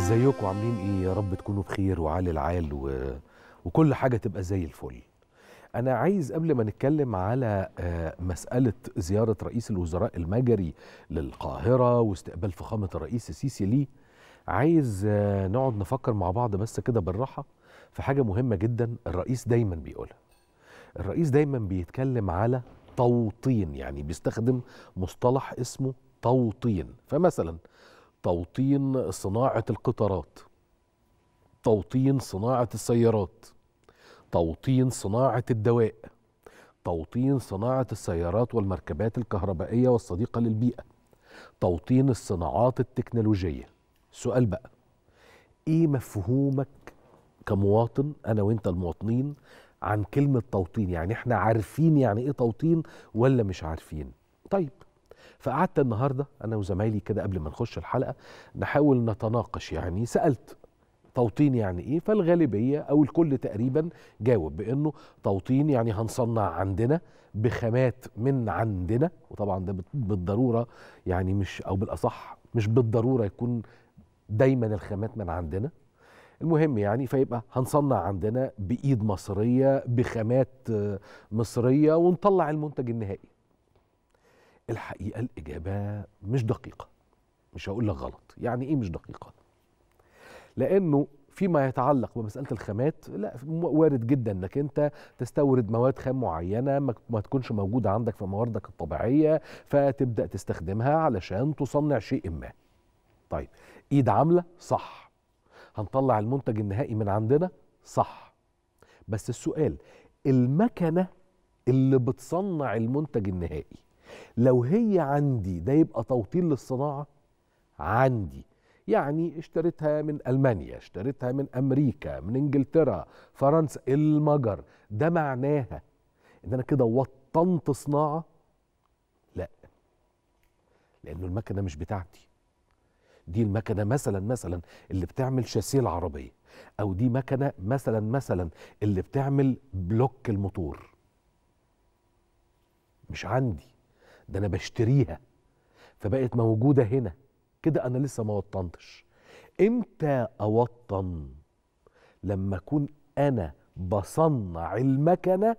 ازيكم عاملين ايه يا رب تكونوا بخير وعلى العال و... وكل حاجه تبقى زي الفل انا عايز قبل ما نتكلم على آه، مساله زياره رئيس الوزراء المجري للقاهره واستقبال فخامه الرئيس السيسي ليه عايز آه، نقعد نفكر مع بعض بس كده بالراحه في حاجه مهمه جدا الرئيس دايما بيقولها الرئيس دايما بيتكلم على توطين يعني بيستخدم مصطلح اسمه توطين فمثلا توطين صناعة القطارات توطين صناعة السيارات توطين صناعة الدواء توطين صناعة السيارات والمركبات الكهربائية والصديقة للبيئة توطين الصناعات التكنولوجية سؤال بقى ايه مفهومك كمواطن انا وانت المواطنين عن كلمة توطين يعني احنا عارفين يعني ايه توطين ولا مش عارفين طيب فقعدت النهارده انا وزمايلي كده قبل ما نخش الحلقه نحاول نتناقش يعني سالت توطين يعني ايه فالغالبيه او الكل تقريبا جاوب بانه توطين يعني هنصنع عندنا بخامات من عندنا وطبعا ده بت- بالضروره يعني مش او بالاصح مش بالضروره يكون دايما الخامات من عندنا المهم يعني فيبقى هنصنع عندنا بايد مصريه بخامات آه، مصريه ونطلع المنتج النهائي الحقيقه الاجابه مش دقيقه مش هقول لك غلط يعني ايه مش دقيقه لانه فيما يتعلق بمساله الخامات لا م- وارد جدا انك انت تستورد مواد خام معينه ما ما تكونش موجوده عندك في مواردك الطبيعيه فتبدا تستخدمها علشان تصنع شيء ما طيب ايد عامله صح هنطلع المنتج النهائي من عندنا صح بس السؤال المكنه اللي بتصنع المنتج النهائي لو هي عندي ده يبقى توطين للصناعه عندي يعني اشتريتها من المانيا اشتريتها من امريكا من انجلترا فرنسا المجر ده معناها ان انا كده وطنت صناعه لا لانه المكنه مش بتاعتي دي المكنه مثلا مثلا اللي بتعمل شاسيه العربيه او دي مكنه مثلا مثلا اللي بتعمل بلوك الموتور مش عندي ده انا بشتريها فبقت موجوده هنا كده انا لسه ما وطنتش امتى اوطن لما اكون انا بصنع المكنه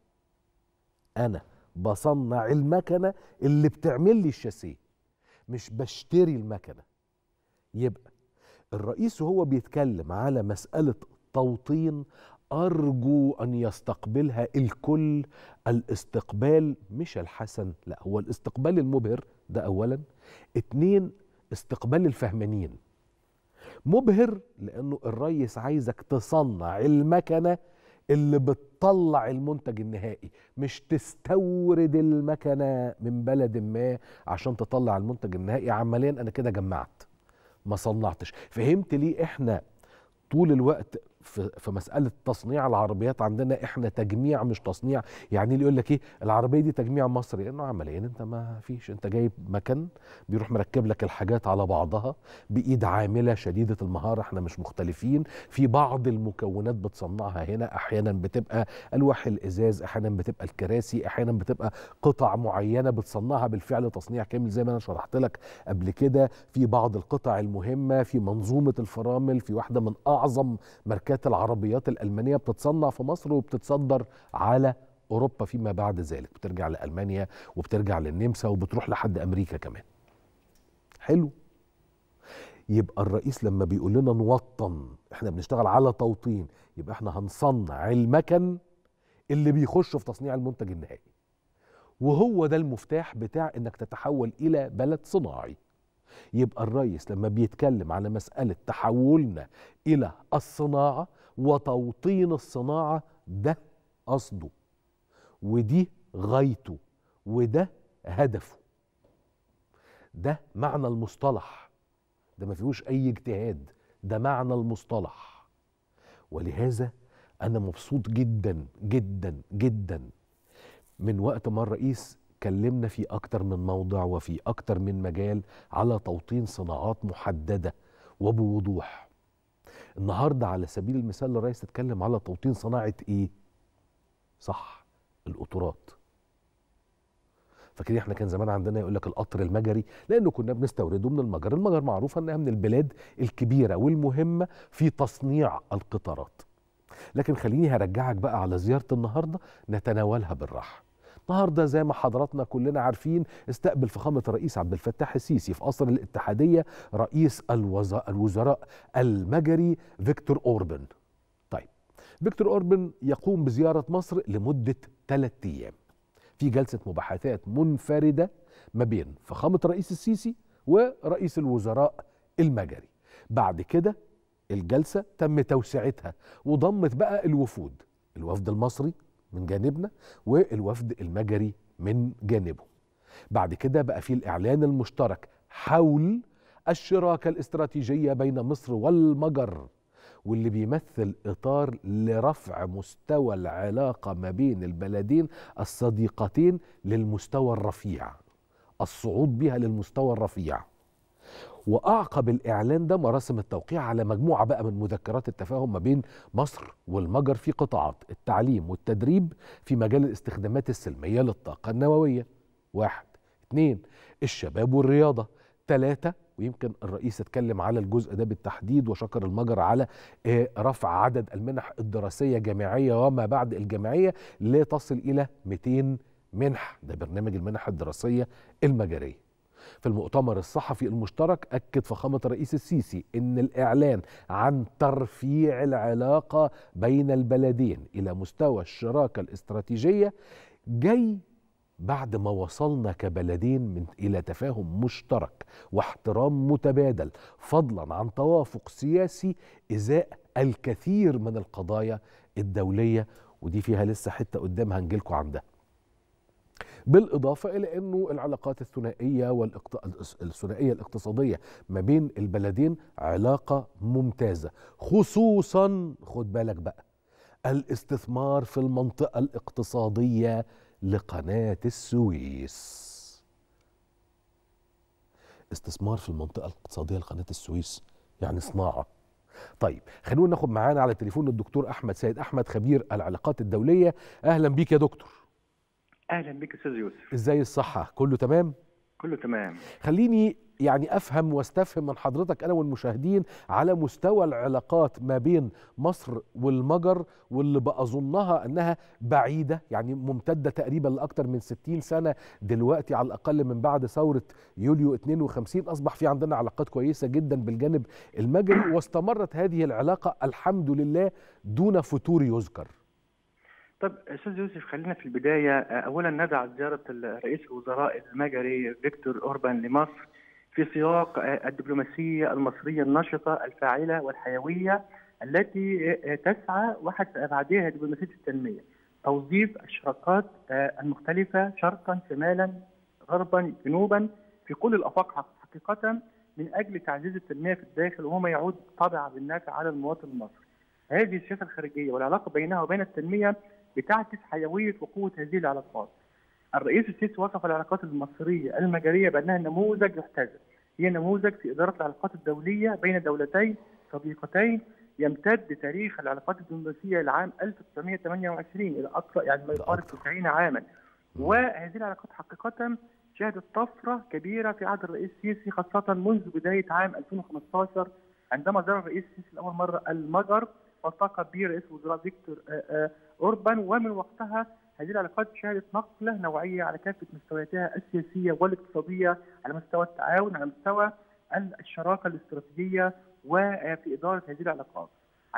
انا بصنع المكنه اللي بتعمل لي الشاسيه مش بشتري المكنه يبقى الرئيس وهو بيتكلم على مساله توطين ارجو ان يستقبلها الكل الاستقبال مش الحسن لا هو الاستقبال المبهر ده اولا اتنين استقبال الفهمانين مبهر لانه الريس عايزك تصنع المكنه اللي بتطلع المنتج النهائي مش تستورد المكنه من بلد ما عشان تطلع المنتج النهائي عمليا انا كده جمعت ما صنعتش فهمت ليه احنا طول الوقت في, في مساله تصنيع العربيات عندنا احنا تجميع مش تصنيع يعني اللي يقول لك ايه العربيه دي تجميع مصري لانه عمليا انت ما فيش انت جايب مكان بيروح مركب لك الحاجات على بعضها بايد عامله شديده المهاره احنا مش مختلفين في بعض المكونات بتصنعها هنا احيانا بتبقى الواح الازاز احيانا بتبقى الكراسي احيانا بتبقى قطع معينه بتصنعها بالفعل تصنيع كامل زي ما انا شرحت لك قبل كده في بعض القطع المهمه في منظومه الفرامل في واحده من اعظم ماركات العربيات الالمانيه بتتصنع في مصر وبتتصدر على اوروبا فيما بعد ذلك بترجع لالمانيا وبترجع للنمسا وبتروح لحد امريكا كمان حلو يبقى الرئيس لما بيقول لنا نوطن احنا بنشتغل على توطين يبقى احنا هنصنع المكن اللي بيخش في تصنيع المنتج النهائي وهو ده المفتاح بتاع انك تتحول الى بلد صناعي يبقى الرئيس لما بيتكلم على مسألة تحولنا إلى الصناعة وتوطين الصناعة ده قصده ودي غايته وده هدفه ده معنى المصطلح ده ما فيهوش أي اجتهاد ده معنى المصطلح ولهذا أنا مبسوط جدا جدا جدا من وقت ما الرئيس كلمنا في أكتر من موضع وفي أكتر من مجال على توطين صناعات محددة وبوضوح النهاردة على سبيل المثال الرئيس اتكلم على توطين صناعة إيه؟ صح القطورات فاكرين احنا كان زمان عندنا يقول لك القطر المجري لانه كنا بنستورده من المجر المجر معروفه انها من البلاد الكبيره والمهمه في تصنيع القطارات لكن خليني هرجعك بقى على زياره النهارده نتناولها بالراحه النهارده زي ما حضراتنا كلنا عارفين استقبل فخامه الرئيس عبد الفتاح السيسي في قصر الاتحاديه رئيس الوزراء المجري فيكتور اوربن. طيب فيكتور اوربن يقوم بزياره مصر لمده ثلاث ايام. في جلسه مباحثات منفرده ما بين فخامه الرئيس السيسي ورئيس الوزراء المجري. بعد كده الجلسه تم توسعتها وضمت بقى الوفود الوفد المصري من جانبنا والوفد المجري من جانبه بعد كده بقى في الإعلان المشترك حول الشراكة الاستراتيجية بين مصر والمجر واللي بيمثل إطار لرفع مستوى العلاقة ما بين البلدين الصديقتين للمستوى الرفيع الصعود بها للمستوى الرفيع واعقب الاعلان ده مراسم التوقيع على مجموعه بقى من مذكرات التفاهم ما بين مصر والمجر في قطاعات التعليم والتدريب في مجال الاستخدامات السلميه للطاقه النوويه واحد اثنين الشباب والرياضه ثلاثه ويمكن الرئيس اتكلم على الجزء ده بالتحديد وشكر المجر على رفع عدد المنح الدراسيه جامعيه وما بعد الجامعيه لتصل الى 200 منح ده برنامج المنح الدراسيه المجريه في المؤتمر الصحفي المشترك أكد فخامة الرئيس السيسي أن الإعلان عن ترفيع العلاقة بين البلدين إلى مستوى الشراكة الاستراتيجية جاي بعد ما وصلنا كبلدين من إلى تفاهم مشترك واحترام متبادل فضلا عن توافق سياسي إزاء الكثير من القضايا الدولية ودي فيها لسه حتة قدام هنجيلكوا عندها بالإضافة إلى أنه العلاقات الثنائية والإقت... الثنائية الاقتصادية ما بين البلدين علاقة ممتازة خصوصا خد بالك بقى الاستثمار في المنطقة الاقتصادية لقناة السويس استثمار في المنطقة الاقتصادية لقناة السويس يعني صناعة طيب خلونا ناخد معانا على التليفون الدكتور أحمد سيد أحمد خبير العلاقات الدولية أهلا بيك يا دكتور اهلا بك استاذ يوسف ازاي الصحه كله تمام كله تمام خليني يعني افهم واستفهم من حضرتك انا والمشاهدين على مستوى العلاقات ما بين مصر والمجر واللي بأظنها انها بعيده يعني ممتده تقريبا لاكثر من 60 سنه دلوقتي على الاقل من بعد ثوره يوليو 52 اصبح في عندنا علاقات كويسه جدا بالجانب المجري واستمرت هذه العلاقه الحمد لله دون فتور يذكر طب استاذ يوسف خلينا في البدايه اولا ندع زياره رئيس الوزراء المجري فيكتور اوربان لمصر في سياق الدبلوماسيه المصريه النشطه الفاعله والحيويه التي تسعى واحد ابعادها دبلوماسيه التنميه توظيف الشراكات المختلفه شرقا شمالا غربا جنوبا في كل الافاق حقيقه من اجل تعزيز التنميه في الداخل وهو ما يعود طبعا بالنافع على المواطن المصري. هذه السياسه الخارجيه والعلاقه بينها وبين التنميه بتعكس حيويه وقوه هذه العلاقات. الرئيس السيسي وصف العلاقات المصريه المجريه بانها نموذج يحتذى. هي نموذج في اداره العلاقات الدوليه بين دولتين صديقتين يمتد تاريخ العلاقات الدبلوماسيه العام 1928 الى اكثر يعني ما يقارب 90 عاما. وهذه العلاقات حقيقه شهدت طفره كبيره في عهد الرئيس السيسي خاصه منذ بدايه عام 2015 عندما زار الرئيس السيسي لاول مره المجر والتقى به رئيس الوزراء فيكتور اوربان ومن وقتها هذه العلاقات شهدت نقله نوعيه على كافه مستوياتها السياسيه والاقتصاديه على مستوى التعاون على مستوى الشراكه الاستراتيجيه وفي اداره هذه العلاقات.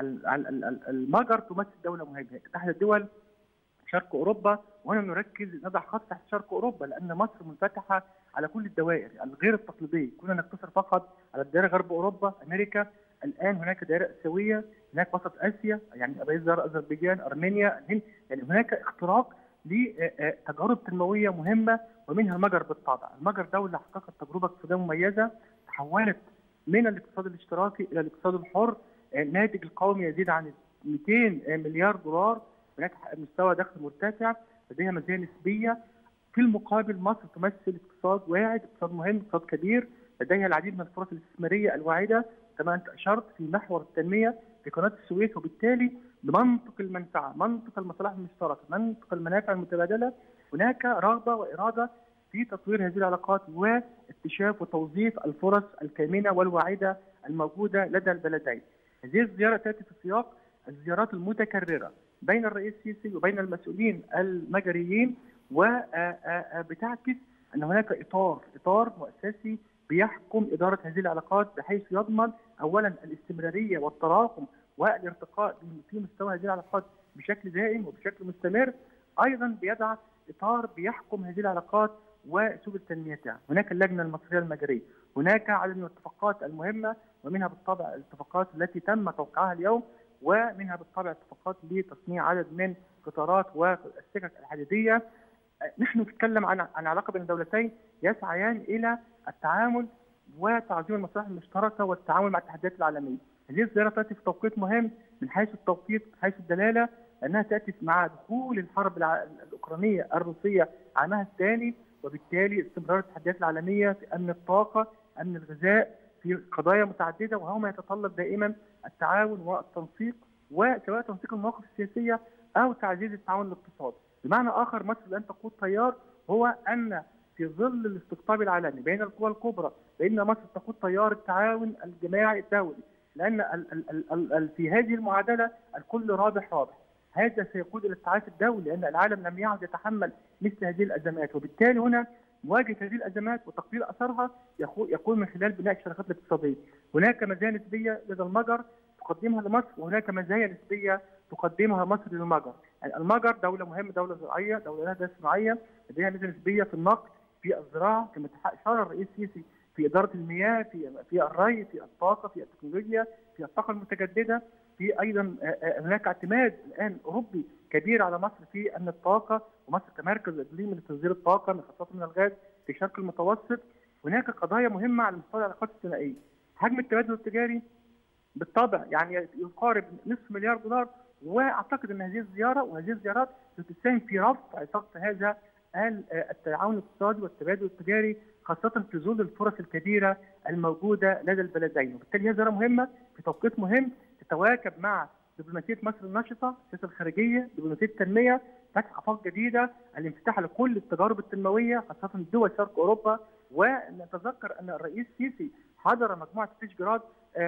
المجر تمثل دوله مهمه احد الدول شرق اوروبا وهنا نركز نضع خط تحت شرق اوروبا لان مصر منفتحه على كل الدوائر الغير التقليديه، كنا نقتصر فقط على الدائره غرب اوروبا، امريكا، الان هناك دائره اسيويه، هناك وسط اسيا يعني ابيزر اذربيجان، ارمينيا، الهند، يعني هناك اختراق لتجارب تنمويه مهمه ومنها المجر بالطبع، المجر دوله حققت تجربه اقتصاديه مميزه تحولت من الاقتصاد الاشتراكي الى الاقتصاد الحر، الناتج القومي يزيد عن 200 مليار دولار هناك مستوى دخل مرتفع لديها مزايا نسبيه في المقابل مصر تمثل اقتصاد واعد اقتصاد مهم اقتصاد كبير لديها العديد من الفرص الاستثماريه الواعده كما انت اشرت في محور التنميه في قناه السويس وبالتالي بمنطق المنفعه منطق المصالح المشتركه منطق المنافع المتبادله هناك رغبه واراده في تطوير هذه العلاقات واكتشاف وتوظيف الفرص الكامنه والواعده الموجوده لدى البلدين. هذه الزياره تاتي في سياق الزيارات المتكرره بين الرئيس السيسي وبين المسؤولين المجريين وبتعكس ان هناك اطار اطار مؤسسي بيحكم اداره هذه العلاقات بحيث يضمن اولا الاستمراريه والتراكم والارتقاء في مستوى هذه العلاقات بشكل دائم وبشكل مستمر ايضا بيضع اطار بيحكم هذه العلاقات وسبل تنميتها، هناك اللجنه المصريه المجريه، هناك عدد من الاتفاقات المهمه ومنها بالطبع الاتفاقات التي تم توقيعها اليوم ومنها بالطبع اتفاقات لتصنيع عدد من قطارات والسكك الحديديه نحن نتكلم عن عن علاقه بين الدولتين يسعيان الى التعامل وتعظيم المصالح المشتركه والتعامل مع التحديات العالميه. هذه الزياره تاتي في توقيت مهم من حيث التوقيت من حيث الدلاله لانها تاتي مع دخول الحرب الاوكرانيه الروسيه عامها الثاني وبالتالي استمرار التحديات العالميه في امن الطاقه، امن الغذاء، في قضايا متعدده وهو ما يتطلب دائما التعاون والتنسيق وسواء تنسيق المواقف السياسيه او تعزيز التعاون الاقتصادي. بمعنى اخر مصر لن تقود تيار هو ان في ظل الاستقطاب العالمي بين القوى الكبرى بان مصر تقود تيار التعاون الجماعي الدولي لان ال ال ال ال في هذه المعادله الكل رابح رابح هذا سيقود الى التعافي الدولي لان العالم لم يعد يتحمل مثل هذه الازمات وبالتالي هنا مواجهه هذه الازمات وتقليل اثرها يكون من خلال بناء الشراكات الاقتصاديه. هناك مزايا نسبيه لدى المجر تقدمها لمصر وهناك مزايا نسبيه تقدمها مصر للمجر. يعني المجر دوله مهمه دوله زراعيه دوله لها صناعيه لديها ميزه نسبيه في النقد في الزراعه كما اشار الرئيس السيسي في اداره المياه في في الري في الطاقه في التكنولوجيا في الطاقه المتجدده في ايضا هناك اعتماد الان اوروبي كبير على مصر في امن الطاقه ومصر كمركز اقليمي لتصدير الطاقه خاصه من الغاز في الشرق المتوسط هناك قضايا مهمه على مستوى العلاقات الثنائيه حجم التبادل التجاري بالطبع يعني يقارب نصف مليار دولار واعتقد ان هذه الزياره وهذه الزيارات ستساهم في رفع سقف هذا التعاون الاقتصادي والتبادل التجاري خاصة في ظل الفرص الكبيرة الموجودة لدى البلدين وبالتالي هي زيارة مهمة في توقيت مهم تتواكب مع دبلوماسية مصر النشطة السياسة الخارجية دبلوماسية التنمية فتح آفاق جديدة الانفتاح لكل التجارب التنموية خاصة دول شرق أوروبا ونتذكر أن الرئيس السيسي حضر مجموعة فيش جراد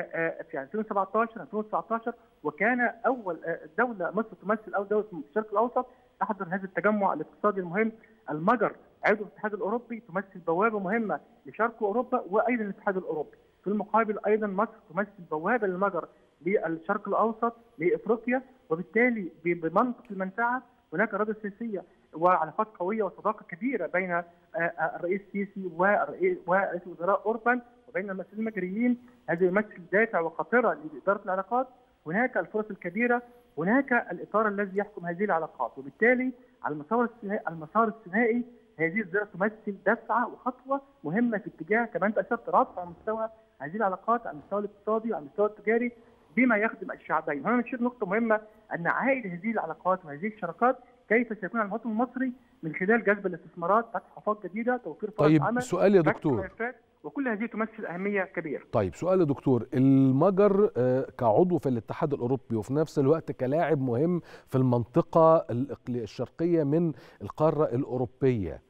في 2017 2019 وكان أول دولة مصر تمثل أو دولة في الشرق الأوسط تحضر هذا التجمع الاقتصادي المهم المجر عضو الاتحاد الاوروبي تمثل بوابه مهمه لشرق اوروبا وايضا الاتحاد الاوروبي. في المقابل ايضا مصر تمثل بوابه للمجر للشرق الاوسط لافريقيا وبالتالي بمنطق المنفعه هناك اراده سياسيه وعلاقات قويه وصداقه كبيره بين الرئيس السيسي ورئيس الوزراء اوربان وبين المسؤولين المجريين هذا يمثل دافع وخطره لاداره العلاقات هناك الفرص الكبيره هناك الاطار الذي يحكم هذه العلاقات وبالتالي على المسار الثنائي المسار الثنائي هذه الزياره تمثل دفعه وخطوه مهمه في اتجاه كما انت اشرت رفع مستوى هذه العلاقات على المستوى الاقتصادي وعلى المستوى التجاري بما يخدم الشعبين، هنا نشير نقطه مهمه ان عائد هذه العلاقات وهذه الشراكات كيف سيكون على المواطن المصري من خلال جذب الاستثمارات، فتح افاق جديده، توفير فرص طيب عمل سؤال يا دكتور وكل هذه تمثل اهميه كبيره. طيب سؤال يا دكتور المجر كعضو في الاتحاد الاوروبي وفي نفس الوقت كلاعب مهم في المنطقه الشرقيه من القاره الاوروبيه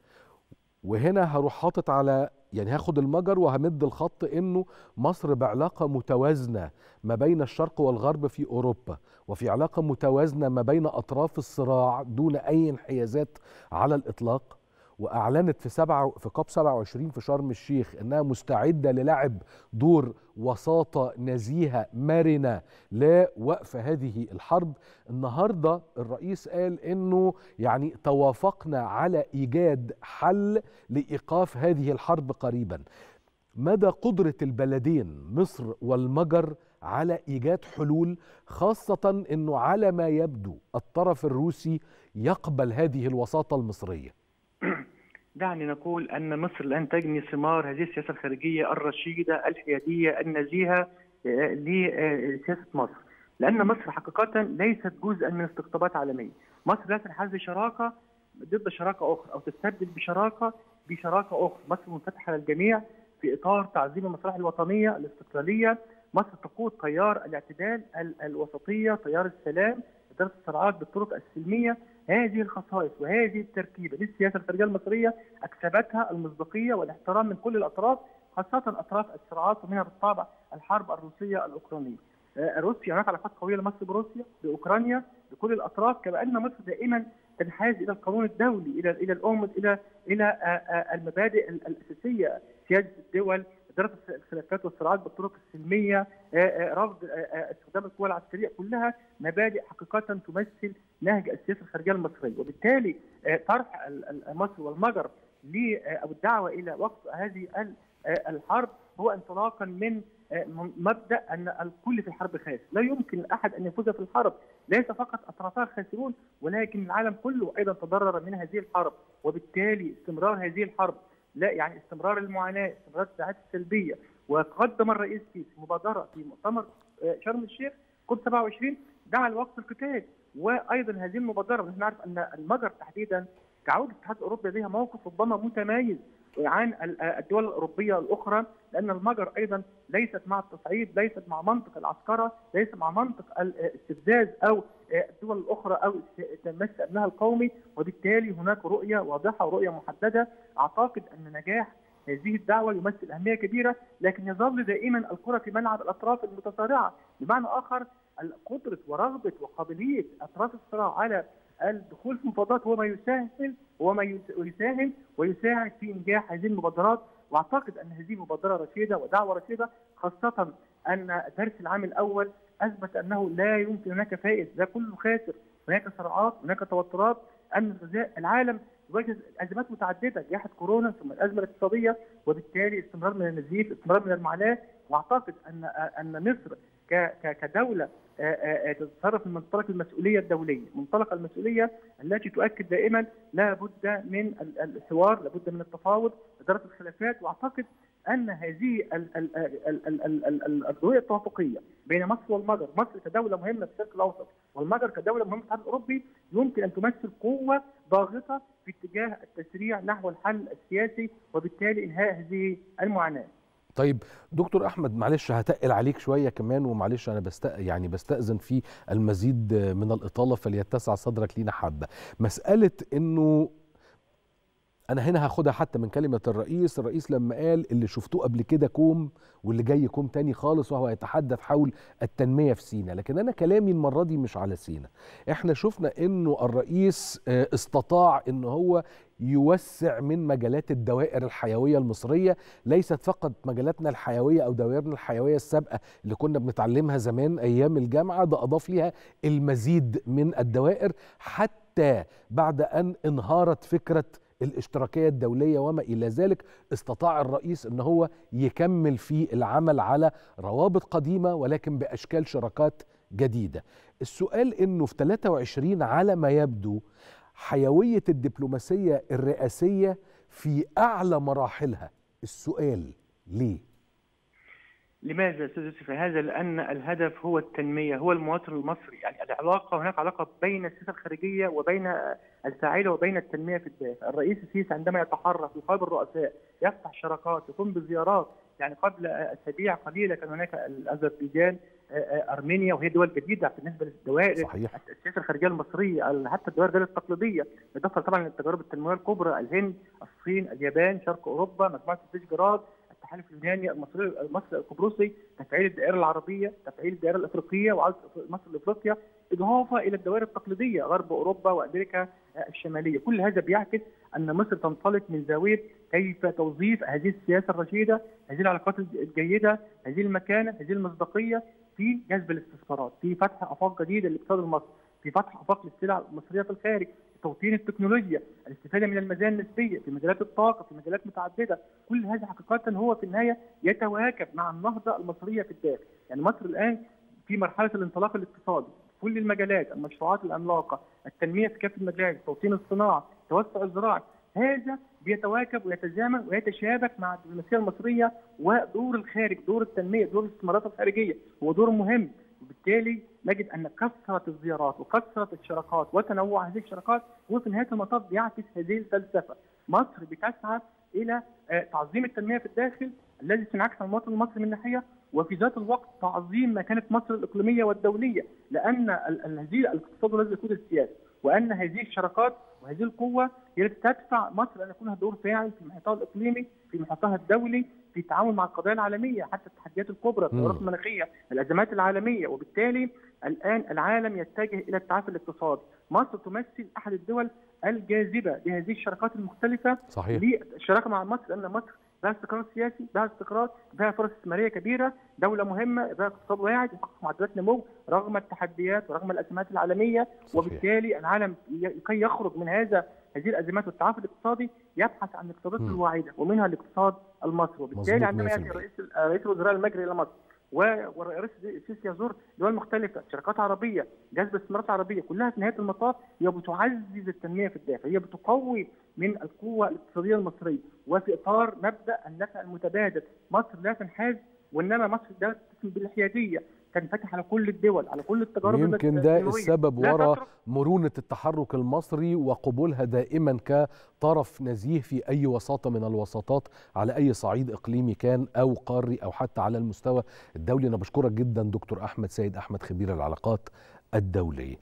وهنا هروح حاطط على يعني هاخد المجر وهمد الخط انه مصر بعلاقه متوازنه ما بين الشرق والغرب في اوروبا وفي علاقه متوازنه ما بين اطراف الصراع دون اي انحيازات على الاطلاق واعلنت في سبعة في كوب 27 في شرم الشيخ انها مستعده للعب دور وساطه نزيهه مرنه لوقف هذه الحرب النهارده الرئيس قال انه يعني توافقنا على ايجاد حل لايقاف هذه الحرب قريبا مدى قدره البلدين مصر والمجر على ايجاد حلول خاصه انه على ما يبدو الطرف الروسي يقبل هذه الوساطه المصريه دعني نقول ان مصر الان تجني ثمار هذه السياسه الخارجيه الرشيده الحياديه النزيهه لسياسه مصر لان مصر حقيقه ليست جزءا من استقطابات عالميه مصر لا تنحاز لشراكه ضد شراكه اخرى او تستبدل بشراكه بشراكه اخرى مصر منفتحه للجميع في اطار تعظيم المصالح الوطنيه الاستقلاليه مصر تقود تيار الاعتدال الوسطيه تيار السلام اداره الصراعات بالطرق السلميه هذه الخصائص وهذه التركيبه للسياسه الخارجيه المصريه اكسبتها المصداقيه والاحترام من كل الاطراف خاصه اطراف الصراعات ومنها بالطبع الحرب الروسيه الاوكرانيه. روسيا هناك علاقات قويه لمصر بروسيا باوكرانيا بكل الاطراف كما ان مصر دائما تنحاز الى القانون الدولي الى الى الامم الى الى المبادئ الاساسيه سياده الدول اداره الخلافات والصراعات بالطرق السلميه رفض استخدام القوى العسكريه كلها مبادئ حقيقه تمثل نهج السياسه الخارجيه المصريه وبالتالي طرح مصر والمجر او الدعوه الى وقف هذه الحرب هو انطلاقا من مبدا ان الكل في الحرب خاسر، لا يمكن احد ان يفوز في الحرب، ليس فقط اطرافها خاسرون ولكن العالم كله ايضا تضرر من هذه الحرب، وبالتالي استمرار هذه الحرب لا يعني استمرار المعاناه، استمرار الساعات السلبيه، وقدم الرئيس في مبادره في مؤتمر شرم الشيخ كوب 27 دعا لوقف القتال، وايضا هذه المبادره ونحن نعرف ان المجر تحديدا كعوده الاتحاد الاوروبي لديها موقف ربما متميز عن الدول الاوروبيه الاخرى لان المجر ايضا ليست مع التصعيد، ليست مع منطق العسكره، ليست مع منطق الاستفزاز او الدول الاخرى او تمس امنها القومي، وبالتالي هناك رؤيه واضحه ورؤيه محدده، اعتقد ان نجاح هذه الدعوه يمثل اهميه كبيره، لكن يظل دائما الكره في ملعب الاطراف المتصارعه، بمعنى اخر قدره ورغبه وقابليه اطراف الصراع على الدخول في المفاوضات هو ما يسهل هو ما يساهم ويساعد في انجاح هذه المبادرات واعتقد ان هذه مبادره رشيده ودعوه رشيده خاصه ان درس العام الاول اثبت انه لا يمكن هناك فائز ده كله خاسر هناك صراعات هناك توترات امن الغذاء العالم يواجه ازمات متعدده جائحه كورونا ثم الازمه الاقتصاديه وبالتالي استمرار من النزيف استمرار من المعاناه واعتقد ان ان مصر كدوله تتصرف من منطلق المسؤوليه الدوليه، منطلق المسؤوليه التي تؤكد دائما لا بد من الحوار، لا بد من التفاوض، اداره الخلافات واعتقد ان هذه الرؤيه التوافقيه بين مصر والمجر، مصر كدوله مهمه في الشرق الاوسط والمجر كدوله مهمه في الاتحاد الاوروبي يمكن ان تمثل قوه ضاغطه في اتجاه التسريع نحو الحل السياسي وبالتالي انهاء هذه المعاناه. طيب دكتور احمد معلش هتقل عليك شويه كمان ومعلش انا بست يعني بستاذن في المزيد من الاطاله فليتسع صدرك لينا حبه مساله انه انا هنا هاخدها حتى من كلمه الرئيس الرئيس لما قال اللي شفتوه قبل كده كوم واللي جاي كوم تاني خالص وهو يتحدث حول التنميه في سينا لكن انا كلامي المره دي مش على سينا احنا شفنا انه الرئيس استطاع ان هو يوسع من مجالات الدوائر الحيويه المصريه ليست فقط مجالاتنا الحيويه او دوائرنا الحيويه السابقه اللي كنا بنتعلمها زمان ايام الجامعه ده اضاف ليها المزيد من الدوائر حتى بعد ان انهارت فكره الاشتراكيه الدوليه وما الى ذلك استطاع الرئيس ان هو يكمل في العمل على روابط قديمه ولكن باشكال شراكات جديده. السؤال انه في 23 على ما يبدو حيويه الدبلوماسيه الرئاسيه في اعلى مراحلها. السؤال ليه؟ لماذا استاذ يوسف هذا لان الهدف هو التنميه هو المواطن المصري يعني العلاقه هناك علاقه بين السياسه الخارجيه وبين الفاعله وبين التنميه في الداخل الرئيس السيسي عندما يتحرك يقابل الرؤساء يفتح شراكات يقوم بزيارات يعني قبل اسابيع قليله كان هناك اذربيجان ارمينيا وهي دول جديده بالنسبه للدوائر صحيح. السياسه الخارجيه المصريه حتى الدوائر التقليديه بالاضافه طبعا للتجارب التنمويه الكبرى الهند الصين اليابان شرق اوروبا مجموعه الفيشجراد التحالف اليوناني المصري المصري القبرصي تفعيل الدائره العربيه تفعيل الدائره الافريقيه وعوده مصر لافريقيا اضافه الى الدوائر التقليديه غرب اوروبا وامريكا الشماليه كل هذا بيعكس ان مصر تنطلق من زاويه كيف توظيف هذه السياسه الرشيده هذه العلاقات الجيده هذه المكانه هذه المصداقيه في جذب الاستثمارات في فتح افاق جديده للاقتصاد المصري في فتح افاق للسلع المصريه في الخارج توطين التكنولوجيا الاستفاده من المزايا النسبيه في مجالات الطاقه في مجالات متعدده كل هذا حقيقه هو في النهايه يتواكب مع النهضه المصريه في الداخل يعني مصر الان في مرحله الانطلاق الاقتصادي كل المجالات المشروعات العملاقه التنميه في كافه المجالات توطين الصناعه توسع الزراعي هذا بيتواكب ويتزامن ويتشابك مع الدبلوماسيه المصريه ودور الخارج دور التنميه دور الاستثمارات الخارجيه هو دور مهم وبالتالي نجد ان كثره الزيارات وكثره الشراكات وتنوع هذه الشراكات هو في نهايه المطاف بيعكس هذه الفلسفه، مصر بتسعى الى تعظيم التنميه في الداخل الذي سينعكس على المواطن المصري من ناحيه وفي ذات الوقت تعظيم مكانه مصر الاقليميه والدوليه لان هذه الاقتصاد الذي يقود السياسه وان هذه الشراكات وهذه القوه هي التي تدفع مصر ان يكون لها دور فاعل في محيطها الاقليمي في محيطها الدولي في التعامل مع القضايا العالميه حتى التحديات الكبرى التغيرات المناخيه الازمات العالميه وبالتالي الان العالم يتجه الى التعافي الاقتصادي مصر تمثل احد الدول الجاذبه لهذه الشراكات المختلفه صحيح للشراكه مع مصر لان مصر لها استقرار سياسي لها استقرار لها فرص استثماريه كبيره دوله مهمه لها اقتصاد واعد يحقق معدلات نمو رغم التحديات ورغم الازمات العالميه صحيح. وبالتالي العالم كي يخرج من هذا هذه الازمات والتعافي الاقتصادي يبحث عن الاقتصادات الواعده ومنها الاقتصاد المصري وبالتالي عندما ياتي رئيس رئيس الوزراء المجري الى مصر والرئيس السيسي يزور دول مختلفه شركات عربيه جذب استثمارات عربيه كلها في نهايه المطاف هي بتعزز التنميه في الداخل هي بتقوي من القوه الاقتصاديه المصريه وفي اطار مبدا النفع المتبادل مصر لا تنحاز وانما مصر لا تسمى بالحياديه تنفتح على كل الدول على كل التجارب يمكن ده السبب وراء مرونة التحرك المصري وقبولها دائما كطرف نزيه في أي وساطة من الوساطات على أي صعيد إقليمي كان أو قاري أو حتى على المستوى الدولي أنا بشكرك جدا دكتور أحمد سيد أحمد خبير العلاقات الدولية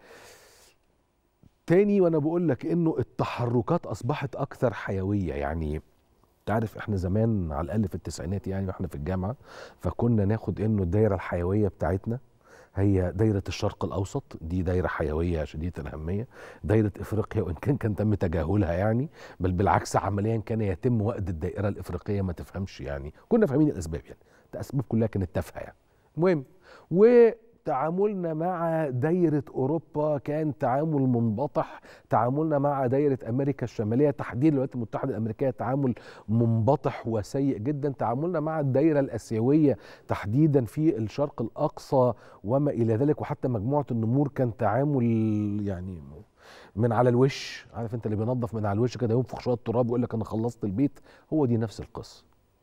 تاني وأنا بقول لك إنه التحركات أصبحت أكثر حيوية يعني تعرف احنا زمان على الاقل في التسعينات يعني واحنا في الجامعه فكنا ناخد انه الدايره الحيويه بتاعتنا هي دايرة الشرق الأوسط دي دايرة حيوية شديدة الأهمية دايرة إفريقيا وإن كان كان تم تجاهلها يعني بل بالعكس عمليا كان يتم وقت الدائرة الإفريقية ما تفهمش يعني كنا فاهمين الأسباب يعني الأسباب كلها كانت تافهة يعني المهم و تعاملنا مع دايرة أوروبا كان تعامل منبطح تعاملنا مع دايرة أمريكا الشمالية تحديدا الولايات المتحدة الأمريكية تعامل منبطح وسيء جدا تعاملنا مع الدايرة الأسيوية تحديدا في الشرق الأقصى وما إلى ذلك وحتى مجموعة النمور كان تعامل يعني من على الوش عارف انت اللي بينظف من على الوش كده ينفخ شويه تراب ويقول لك انا خلصت البيت هو دي نفس القصه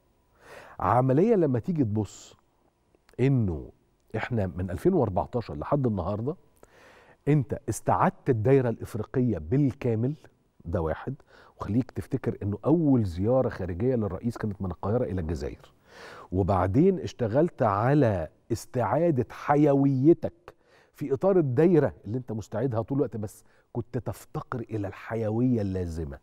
عمليه لما تيجي تبص انه احنا من 2014 لحد النهارده انت استعدت الدايره الافريقيه بالكامل ده واحد وخليك تفتكر انه اول زياره خارجيه للرئيس كانت من القاهره الى الجزائر وبعدين اشتغلت على استعاده حيويتك في اطار الدايره اللي انت مستعدها طول الوقت بس كنت تفتقر الى الحيويه اللازمه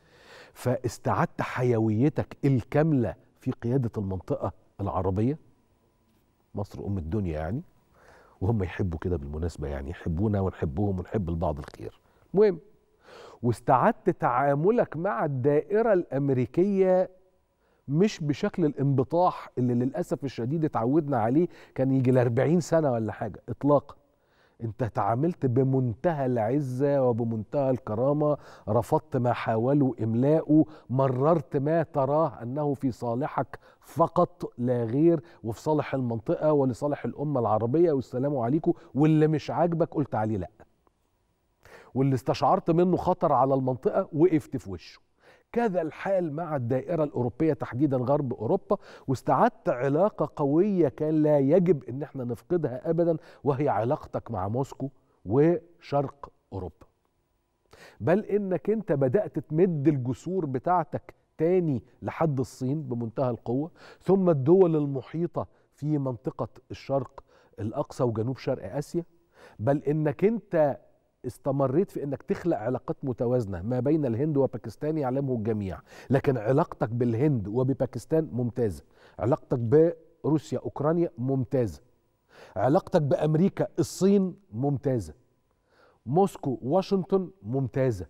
فاستعدت حيويتك الكامله في قياده المنطقه العربيه مصر ام الدنيا يعني وهم يحبوا كده بالمناسبه يعني يحبونا ونحبهم ونحب البعض الخير المهم واستعدت تعاملك مع الدائره الامريكيه مش بشكل الانبطاح اللي للاسف الشديد اتعودنا عليه كان يجي ل 40 سنه ولا حاجه اطلاقا انت تعاملت بمنتهى العزه وبمنتهى الكرامه رفضت ما حاولوا املاؤه مررت ما تراه انه في صالحك فقط لا غير وفي صالح المنطقه ولصالح الامه العربيه والسلام عليكم واللي مش عاجبك قلت عليه لا واللي استشعرت منه خطر على المنطقه وقفت في وشه كذا الحال مع الدائرة الأوروبية تحديدا غرب أوروبا واستعدت علاقة قوية كان لا يجب أن احنا نفقدها أبدا وهي علاقتك مع موسكو وشرق أوروبا بل إنك أنت بدأت تمد الجسور بتاعتك تاني لحد الصين بمنتهى القوة ثم الدول المحيطة في منطقة الشرق الأقصى وجنوب شرق آسيا بل إنك أنت استمريت في انك تخلق علاقات متوازنه ما بين الهند وباكستان يعلمه الجميع لكن علاقتك بالهند وبباكستان ممتازه علاقتك بروسيا اوكرانيا ممتازه علاقتك بامريكا الصين ممتازه موسكو واشنطن ممتازه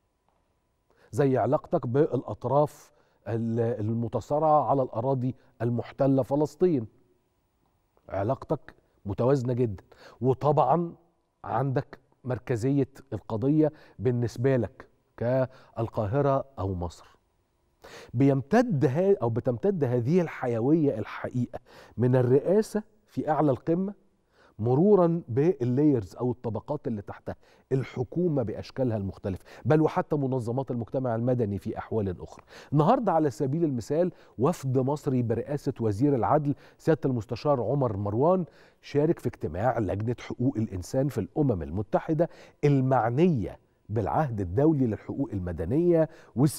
زي علاقتك بالاطراف المتصارعه على الاراضي المحتله فلسطين علاقتك متوازنه جدا وطبعا عندك مركزيه القضيه بالنسبه لك كالقاهره او مصر بيمتد او بتمتد هذه الحيويه الحقيقه من الرئاسه في اعلى القمه مرورا باللايرز او الطبقات اللي تحتها الحكومه باشكالها المختلفه بل وحتى منظمات المجتمع المدني في احوال اخرى النهارده على سبيل المثال وفد مصري برئاسه وزير العدل سياده المستشار عمر مروان شارك في اجتماع لجنه حقوق الانسان في الامم المتحده المعنيه بالعهد الدولي للحقوق المدنيه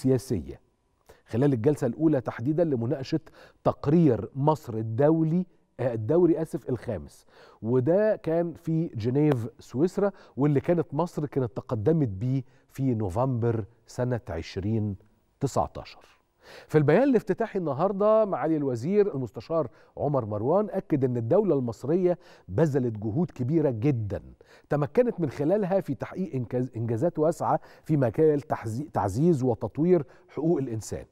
والسياسيه خلال الجلسه الاولى تحديدا لمناقشه تقرير مصر الدولي آه، الدوري اسف الخامس وده كان في جنيف سويسرا واللي كانت مصر كانت تقدمت بيه في نوفمبر سنه 2019 في البيان الافتتاحي النهارده معالي الوزير المستشار عمر مروان اكد ان الدوله المصريه بذلت جهود كبيره جدا تمكنت من خلالها في تحقيق إنجاز- انجازات واسعه في مجال تحزي- تعزيز وتطوير حقوق الانسان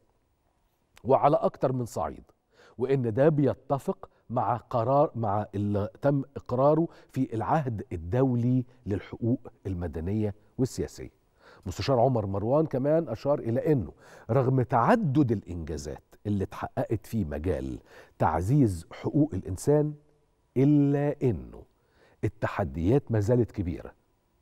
وعلى اكتر من صعيد وان ده بيتفق مع قرار مع اللي تم اقراره في العهد الدولي للحقوق المدنيه والسياسيه مستشار عمر مروان كمان اشار الى انه رغم تعدد الانجازات اللي اتحققت في مجال تعزيز حقوق الانسان الا انه التحديات ما زالت كبيره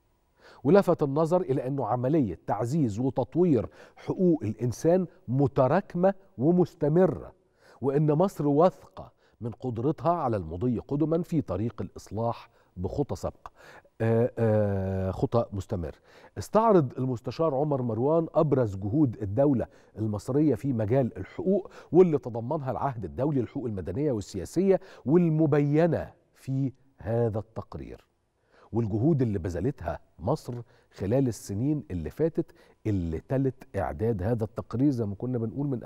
ولفت النظر الى انه عمليه تعزيز وتطوير حقوق الانسان متراكمه ومستمره وان مصر واثقه من قدرتها على المضي قدما في طريق الاصلاح بخطى سابقه آه، آه، خطى مستمر استعرض المستشار عمر مروان ابرز جهود الدوله المصريه في مجال الحقوق واللي تضمنها العهد الدولي للحقوق المدنيه والسياسيه والمبينه في هذا التقرير والجهود اللي بذلتها مصر خلال السنين اللي فاتت اللي تلت اعداد هذا التقرير زي ما كنا بنقول من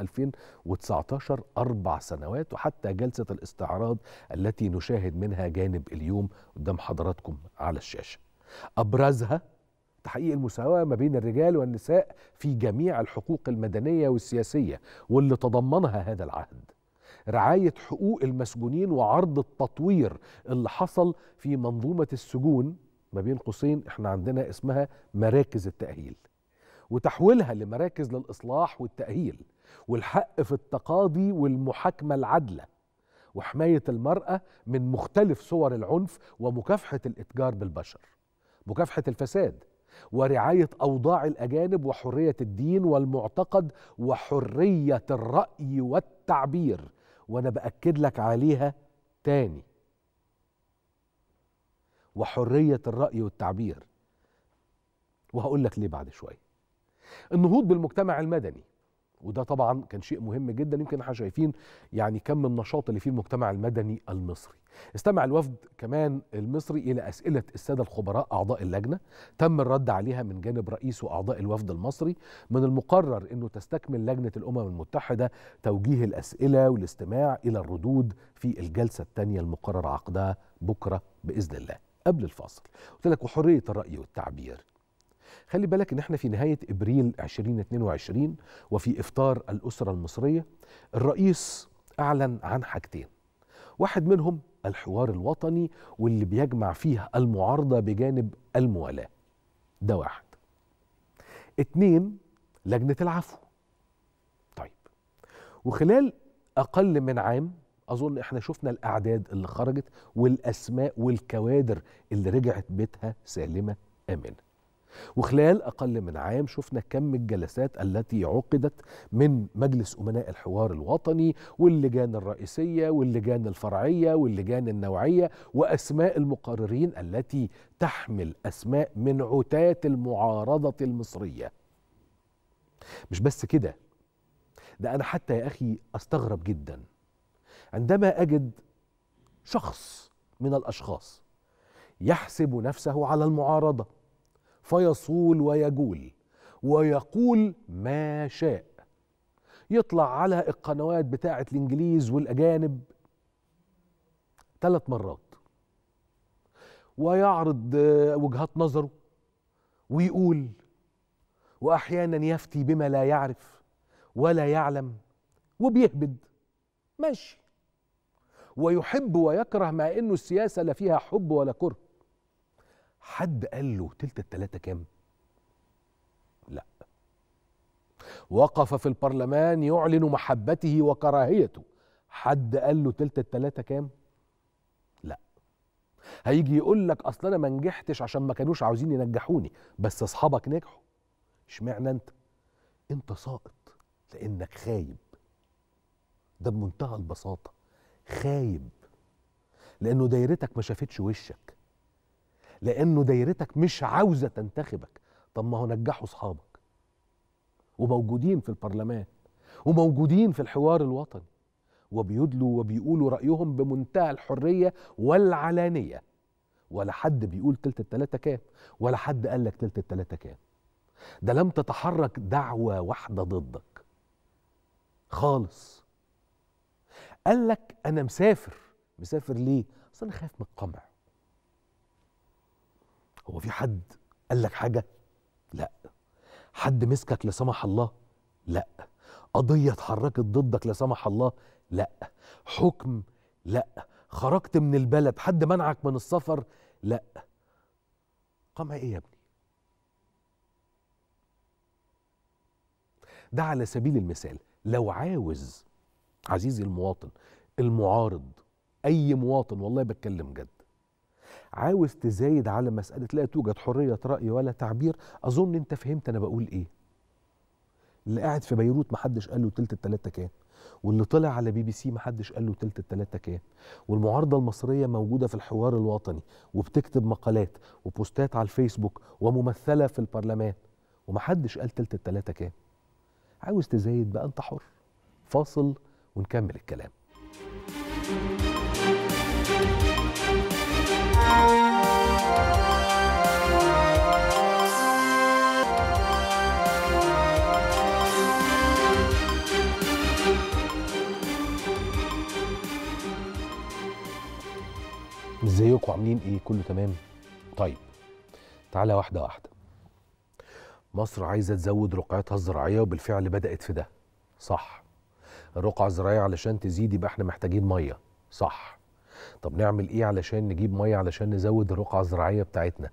2019 اربع سنوات وحتى جلسه الاستعراض التي نشاهد منها جانب اليوم قدام حضراتكم على الشاشه. ابرزها تحقيق المساواه ما بين الرجال والنساء في جميع الحقوق المدنيه والسياسيه واللي تضمنها هذا العهد. رعايه حقوق المسجونين وعرض التطوير اللي حصل في منظومه السجون ما بين قوسين احنا عندنا اسمها مراكز التاهيل. وتحويلها لمراكز للاصلاح والتاهيل والحق في التقاضي والمحاكمه العادله وحمايه المراه من مختلف صور العنف ومكافحه الاتجار بالبشر مكافحه الفساد ورعايه اوضاع الاجانب وحريه الدين والمعتقد وحريه الراي والتعبير وانا باكد لك عليها تاني وحريه الراي والتعبير وهقول لك ليه بعد شويه النهوض بالمجتمع المدني وده طبعا كان شيء مهم جدا يمكن احنا شايفين يعني كم النشاط اللي فيه المجتمع المدني المصري استمع الوفد كمان المصري الى اسئله الساده الخبراء اعضاء اللجنه تم الرد عليها من جانب رئيس واعضاء الوفد المصري من المقرر انه تستكمل لجنه الامم المتحده توجيه الاسئله والاستماع الى الردود في الجلسه الثانيه المقرر عقدها بكره باذن الله قبل الفاصل قلت لك وحريه الراي والتعبير خلي بالك ان احنا في نهايه ابريل 2022 وفي افطار الاسره المصريه الرئيس اعلن عن حاجتين واحد منهم الحوار الوطني واللي بيجمع فيه المعارضه بجانب الموالاه ده واحد اتنين لجنه العفو طيب وخلال اقل من عام اظن احنا شفنا الاعداد اللي خرجت والاسماء والكوادر اللي رجعت بيتها سالمه امنه وخلال أقل من عام شفنا كم الجلسات التي عقدت من مجلس أمناء الحوار الوطني واللجان الرئيسية واللجان الفرعية واللجان النوعية وأسماء المقررين التي تحمل أسماء من عتاة المعارضة المصرية مش بس كده ده أنا حتى يا أخي أستغرب جدا عندما أجد شخص من الأشخاص يحسب نفسه على المعارضه فيصول ويجول ويقول ما شاء يطلع على القنوات بتاعة الإنجليز والأجانب ثلاث مرات ويعرض وجهات نظره ويقول وأحيانا يفتي بما لا يعرف ولا يعلم وبيهبد ماشي ويحب ويكره مع انه السياسه لا فيها حب ولا كره حد قال له تلت التلاتة كام؟ لا وقف في البرلمان يعلن محبته وكراهيته حد قال له تلت التلاتة كام؟ لا هيجي يقول لك اصل انا ما نجحتش عشان ما كانوش عاوزين ينجحوني بس اصحابك نجحوا اشمعنى انت؟ انت ساقط لانك خايب ده بمنتهى البساطه خايب لانه دايرتك ما شافتش وشك لانه دايرتك مش عاوزه تنتخبك طب ما هو نجحوا اصحابك وموجودين في البرلمان وموجودين في الحوار الوطني وبيدلوا وبيقولوا رايهم بمنتهى الحريه والعلانيه ولا حد بيقول تلت التلاته كام ولا حد قال لك تلت التلاته كام ده لم تتحرك دعوه واحده ضدك خالص قال لك انا مسافر مسافر ليه اصل انا خايف من القمع هو في حد قال لك حاجه لا حد مسكك لا سمح الله لا قضيه اتحركت ضدك لا سمح الله لا حكم لا خرجت من البلد حد منعك من السفر لا قمع ايه يا ابني ده على سبيل المثال لو عاوز عزيزي المواطن المعارض اي مواطن والله بتكلم جد عاوز تزايد على مسألة لا توجد حرية رأي ولا تعبير أظن أنت فهمت أنا بقول إيه اللي قاعد في بيروت محدش قال له تلت التلاتة كام واللي طلع على بي بي سي محدش قال له تلت التلاتة كام والمعارضة المصرية موجودة في الحوار الوطني وبتكتب مقالات وبوستات على الفيسبوك وممثلة في البرلمان ومحدش قال تلت التلاتة كام عاوز تزايد بقى أنت حر فاصل ونكمل الكلام ازيكم عاملين ايه كله تمام طيب تعالى واحده واحده مصر عايزه تزود رقعتها الزراعيه وبالفعل بدات في ده صح الرقعه الزراعيه علشان تزيد يبقى احنا محتاجين ميه صح طب نعمل ايه علشان نجيب ميه علشان نزود الرقعه الزراعيه بتاعتنا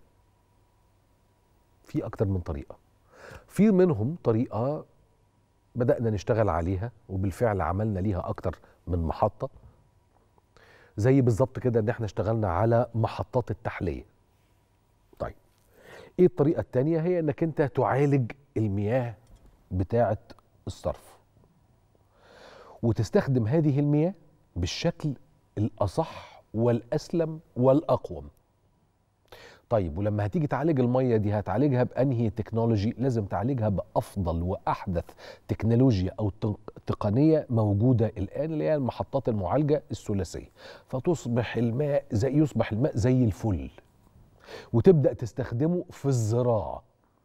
في اكتر من طريقه في منهم طريقه بدانا نشتغل عليها وبالفعل عملنا ليها اكتر من محطه زي بالظبط كده ان احنا اشتغلنا على محطات التحليه طيب ايه الطريقه التانية هي انك انت تعالج المياه بتاعه الصرف وتستخدم هذه المياه بالشكل الاصح والاسلم والاقوم طيب ولما هتيجي تعالج الميه دي هتعالجها بانهي تكنولوجي لازم تعالجها بافضل واحدث تكنولوجيا او تقنيه موجوده الان اللي هي المحطات المعالجه الثلاثيه فتصبح الماء زي يصبح الماء زي الفل وتبدا تستخدمه في الزراعه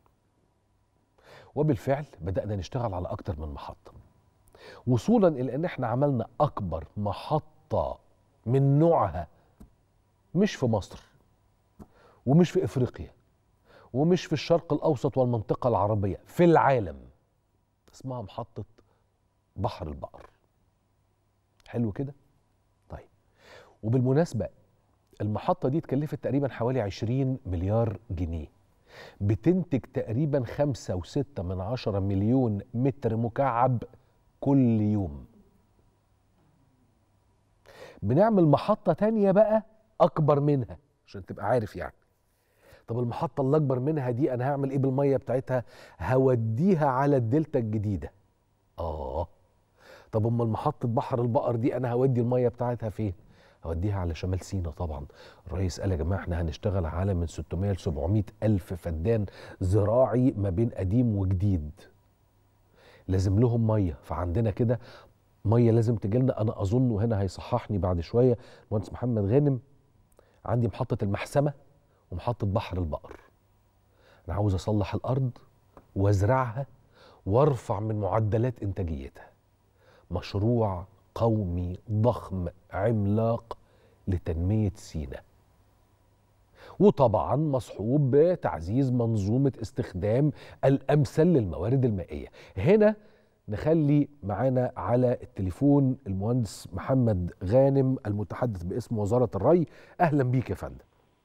وبالفعل بدانا نشتغل على اكتر من محطه وصولا الى ان احنا عملنا اكبر محطه من نوعها مش في مصر ومش في افريقيا ومش في الشرق الاوسط والمنطقه العربيه في العالم اسمها محطه بحر البقر حلو كده طيب وبالمناسبه المحطه دي اتكلفت تقريبا حوالي 20 مليار جنيه بتنتج تقريبا خمسة وستة من عشرة مليون متر مكعب كل يوم بنعمل محطة تانية بقى أكبر منها عشان تبقى عارف يعني طب المحطة اللي أكبر منها دي أنا هعمل إيه بالمية بتاعتها؟ هوديها على الدلتا الجديدة. آه طب أمال محطة بحر البقر دي أنا هودي المية بتاعتها فين؟ هوديها على شمال سينا طبعا الرئيس قال يا جماعة احنا هنشتغل على من 600 ل 700 ألف فدان زراعي ما بين قديم وجديد لازم لهم مية فعندنا كده مية لازم تجيلنا أنا أظن وهنا هيصححني بعد شوية المهندس محمد غانم عندي محطة المحسمة ومحطة بحر البقر أنا عاوز أصلح الأرض وأزرعها وأرفع من معدلات إنتاجيتها مشروع قومي ضخم عملاق لتنمية سينا وطبعا مصحوب بتعزيز منظومة استخدام الأمثل للموارد المائية هنا نخلي معانا على التليفون المهندس محمد غانم المتحدث باسم وزارة الري أهلا بيك يا فندم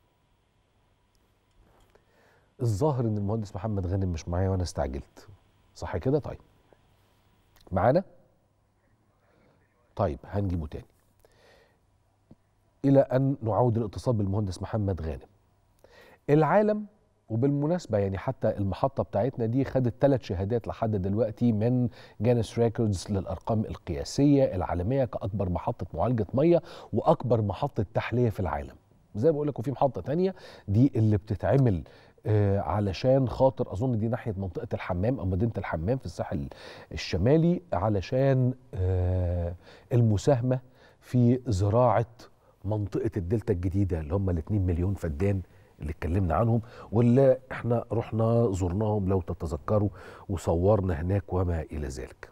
الظاهر ان المهندس محمد غانم مش معايا وانا استعجلت صح كده طيب معانا طيب هنجيبه تاني الى ان نعود الاتصال بالمهندس محمد غانم العالم وبالمناسبه يعني حتى المحطه بتاعتنا دي خدت ثلاث شهادات لحد دلوقتي من جانس ريكوردز للارقام القياسيه العالميه كاكبر محطه معالجه ميه واكبر محطه تحليه في العالم زي ما بقول لك وفي محطه تانية دي اللي بتتعمل آه، علشان خاطر اظن دي ناحيه منطقه الحمام او مدينه الحمام في الساحل الشمالي علشان آه، المساهمه في زراعه منطقه الدلتا الجديده اللي هم ال 2 مليون فدان اللي اتكلمنا عنهم واللي احنا رحنا زرناهم لو تتذكروا وصورنا هناك وما الى ذلك.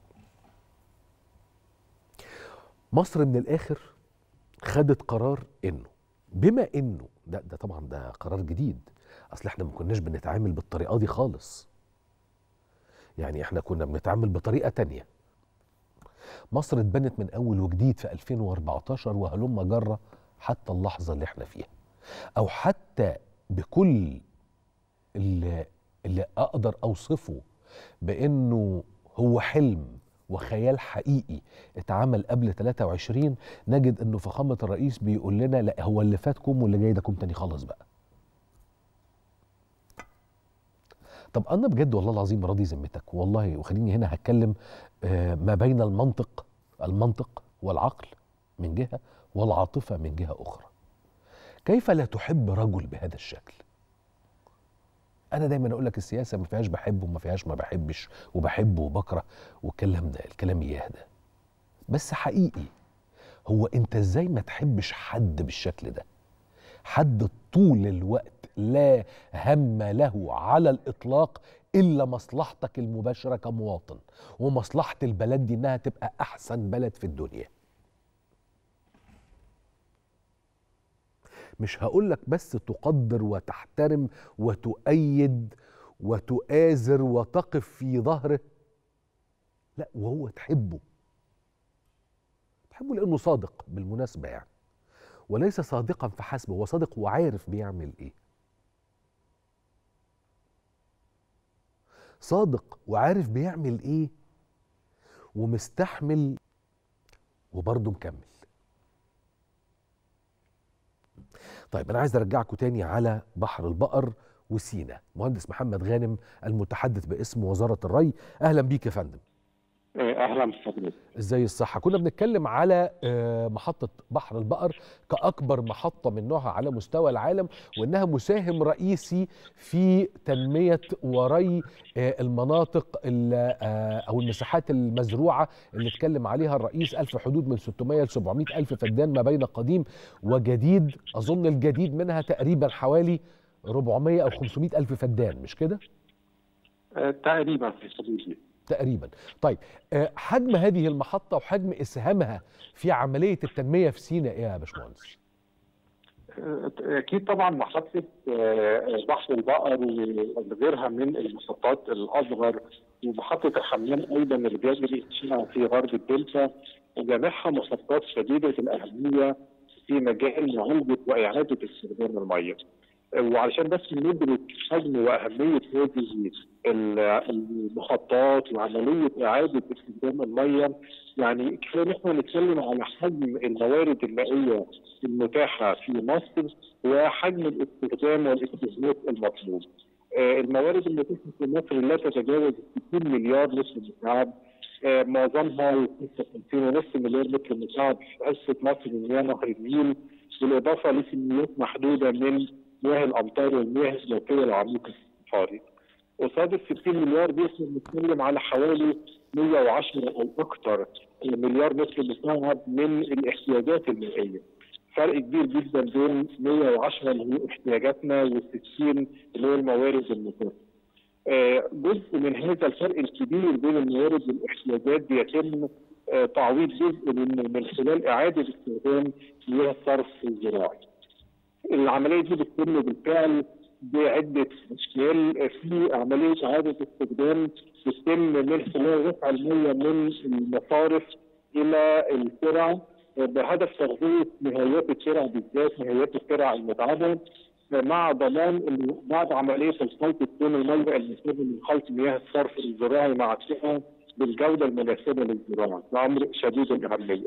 مصر من الاخر خدت قرار انه بما انه ده ده طبعا ده قرار جديد اصل احنا ما كناش بنتعامل بالطريقه دي خالص يعني احنا كنا بنتعامل بطريقه تانية مصر اتبنت من اول وجديد في 2014 وهلم جره حتى اللحظه اللي احنا فيها او حتى بكل اللي, اللي اقدر اوصفه بانه هو حلم وخيال حقيقي اتعمل قبل 23 نجد انه فخامه الرئيس بيقول لنا لا هو اللي فات كوم واللي جاي ده كوم تاني خالص بقى طب انا بجد والله العظيم راضي ذمتك والله وخليني هنا هتكلم آه، ما بين المنطق المنطق والعقل من جهه والعاطفه من جهه اخرى كيف لا تحب رجل بهذا الشكل انا دايما اقول لك السياسه ما فيهاش بحب وما فيهاش ما بحبش وبحب وبكره والكلام ده الكلام اياه ده بس حقيقي هو انت ازاي ما تحبش حد بالشكل ده حد طول الوقت لا هم له على الاطلاق الا مصلحتك المباشره كمواطن ومصلحه البلد دي انها تبقى احسن بلد في الدنيا مش هقول لك بس تقدر وتحترم وتؤيد وتؤازر وتقف في ظهره لا وهو تحبه تحبه لانه صادق بالمناسبه يعني وليس صادقا فحسب هو صادق وعارف بيعمل ايه صادق وعارف بيعمل ايه ومستحمل وبرضه مكمل طيب انا عايز ارجعكم تاني على بحر البقر وسينا مهندس محمد غانم المتحدث باسم وزاره الري اهلا بيك يا فندم اهلا بحضرتك ازاي الصحه كنا بنتكلم على آه، محطه بحر البقر كاكبر محطه من نوعها على مستوى العالم وانها مساهم رئيسي في تنميه وري آه، المناطق ال- آه، او المساحات المزروعه اللي اتكلم عليها الرئيس الف حدود من 600 ل 700 الف فدان ما بين قديم وجديد اظن الجديد منها تقريبا حوالي 400 او 500 الف فدان مش كده آه، تقريبا في حدودي تقريبا طيب آه، حجم هذه المحطة وحجم إسهامها في عملية التنمية في سيناء إيه يا باشمهندس؟ آه، اكيد طبعا محطه آه، بحر البقر وغيرها من المحطات الاصغر ومحطه الحمام ايضا اللي بيجري فيها في غرب الدلتا وجميعها محطات شديده الاهميه في مجال معالجه واعاده استخدام الميه. آه، وعلشان بس ندرك حجم واهميه هذه ال- المحطات وعمليه اعاده استخدام الميه يعني كفايه ان احنا نتكلم على حجم الموارد المائيه المتاحه في مصر وحجم الاستخدام والاستثمار المطلوب. آه، الموارد المتاحه في مصر لا تتجاوز 60 مليار متر مكعب آه، معظمها 56.5 مليار متر مكعب في قصه مصر مياه نهر النيل بالاضافه لكميات محدوده من مياه الامطار والمياه الجوفيه العميقه الصحاري. قصاد ال 60 مليار دي احنا بنتكلم على حوالي 110 او اكثر مليار متر مكعب من الاحتياجات المائيه. فرق كبير جدا بين 110 اللي هي احتياجاتنا وال60 اللي هي الموارد المتاحه. آه، جزء من هذا الفرق الكبير بين الموارد والاحتياجات بيتم آه، تعويض جزء منه من خلال اعاده استخدام مياه الصرف الزراعي. العمليه دي بتتم بالفعل بعده اشكال في عمليه اعاده استخدام بتتم من خلال رفع الميه من المصارف الى الترع بهدف تغذيه نهايات الترع بالذات نهايات الترع المتعبه مع ضمان انه بعد عمليه الخلط تكون الميه المستخدمه من خلط مياه الصرف الزراعي مع الترع بالجوده المناسبه للزراعه، ده امر شديد الاهميه.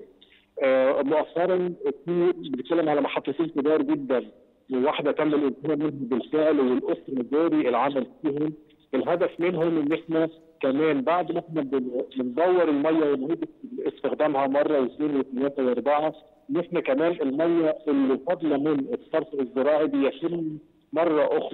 آه، مؤخرا في بنتكلم على محطتين كبار جدا وواحده تم الانتهاء منها بالفعل والاخرى جاري العمل فيهم الهدف منهم ان احنا كمان بعد ما احنا بن- بندور الميه ونعيد استخدامها مره واثنين وثلاثه واربعه ان احنا كمان الميه اللي فاضله من الصرف الزراعي بيتم مره اخرى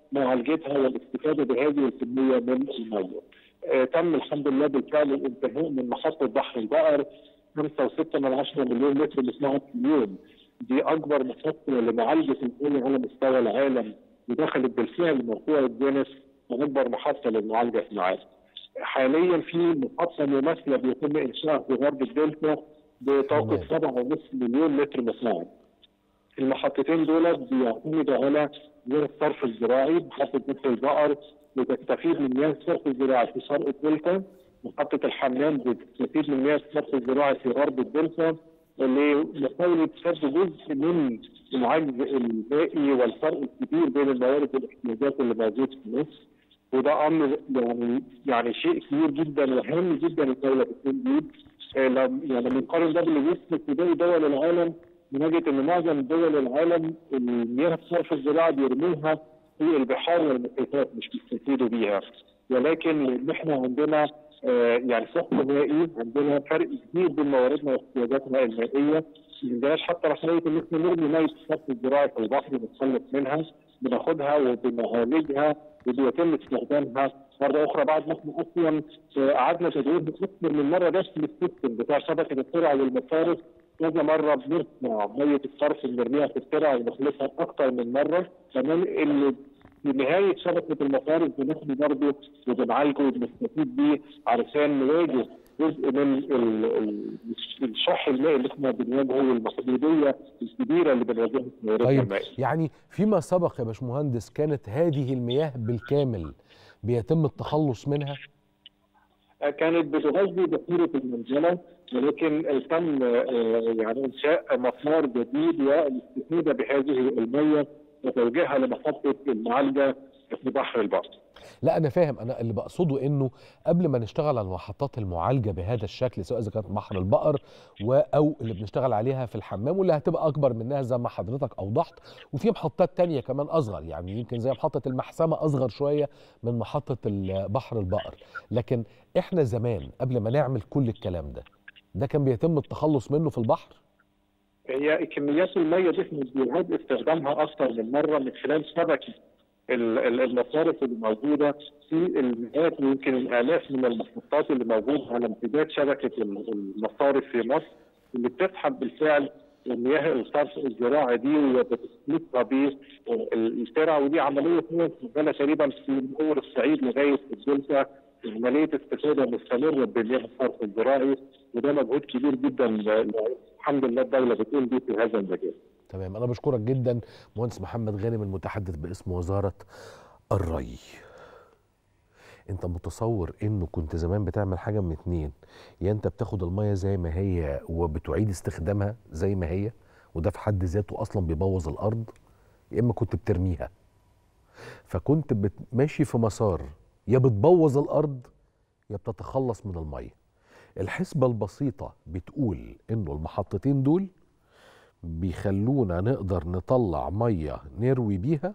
معالجتها والاستفاده بهذه الكميه من الميه. آه، تم الحمد لله بالفعل الانتهاء من محطه بحر البقر 5.6 من 10 مليون متر مكعب في اليوم. دي اكبر محطه لمعالجه الميه على مستوى العالم ودخلت بالفعل موسوعه جينيس واكبر محطه للمعالجه في العالم. حاليا في محطه مماثله بيتم انشائها في غرب الدلتا بطاقه 7.5 مليون متر مكعب. المحطتين دول بيعتمدوا على مياه الصرف الزراعي محطه بحر البقر بتستفيد من مياه الصرف الزراعي في شرق الدلتا محطه الحمام بتستفيد من مياه الصرف الزراعي في غرب الدلتا اللي محاولة سد جزء من العجز المائي والفرق الكبير بين الموارد والاحتياجات اللي موجود في مصر وده امر يعني يعني شيء كبير جدا وهام جدا الدوله بتقوم بيه آه، لم- يعني بنقارن ده باللي بيحصل في باقي دول العالم بنجد ان معظم دول العالم المياه الصرف الزراعي بيرموها في البحار والمحيطات مش بيستفيدوا بيها ولكن لان احنا عندنا آه، يعني سقف مائي عندنا فرق كبير بين مواردنا واحتياجاتنا المائيه ما عندناش حتى رفاهيه ان احنا نرمي ميه الصرف الزراعي في البحر ونتخلص منها بناخدها وبنعالجها وبيتم استخدامها مره اخرى بعد ما احنا اصلا آه، قعدنا تدوير اكثر من مره بس للسيستم بتاع شبكه الترع والمصارف كذا مره بنرفع ميه الصرف بنرميها في الترع ونخلصها اكثر من مره كمان اللي في نهايه شبكه المصارف بنحمي برضه وبنعالجه وبنستفيد بيه علشان نواجه جزء من ال- ال- الشح المائي اللي احنا بنواجهه والمحدوديه الكبيره اللي بنواجهها في مواردنا طيب المائيه. يعني فيما سبق يا باشمهندس كانت هذه المياه بالكامل بيتم التخلص منها كانت بتغذي بحيره المنزله ولكن تم آه، يعني انشاء مسار جديد والاستفاده بهذه الميه وتوجيهها لمحطه المعالجه في بحر البحر. لا انا فاهم انا اللي بقصده انه قبل ما نشتغل على محطات المعالجه بهذا الشكل سواء اذا كانت بحر البقر و او اللي بنشتغل عليها في الحمام واللي هتبقى اكبر منها زي ما حضرتك اوضحت وفي محطات تانية كمان اصغر يعني يمكن زي محطه المحسمه اصغر شويه من محطه ال- بحر البقر لكن احنا زمان قبل ما نعمل كل الكلام ده ده كان بيتم التخلص منه في البحر هي كميات الميه دي احنا بيعاد استخدامها اكثر من مره من خلال شبكه ال- ال- المصارف اللي موجوده في المئات ويمكن الالاف من المحطات اللي موجوده على امتداد شبكه ال- المصارف في مصر اللي بتسحب بالفعل مياه الصرف الزراعي دي وبتسلكها بالترع ودي عمليه هي شغاله تقريبا في من اول الصعيد لغايه الدلتا عمليه استفاده مستمره بمياه الصرف الزراعي وده مجهود كبير جدا ل- ل- الحمد لله الدوله بتقوم بيه في هذا المجال. تمام انا بشكرك جدا مهندس محمد غانم المتحدث باسم وزاره الري انت متصور انه كنت زمان بتعمل حاجه من اتنين يا انت بتاخد الميه زي ما هي وبتعيد استخدامها زي ما هي وده في حد ذاته اصلا بيبوظ الارض يا اما كنت بترميها فكنت بت- ماشي في مسار يا بتبوظ الارض يا بتتخلص من الميه الحسبه البسيطه بتقول انه المحطتين دول بيخلونا نقدر نطلع مية نروي بيها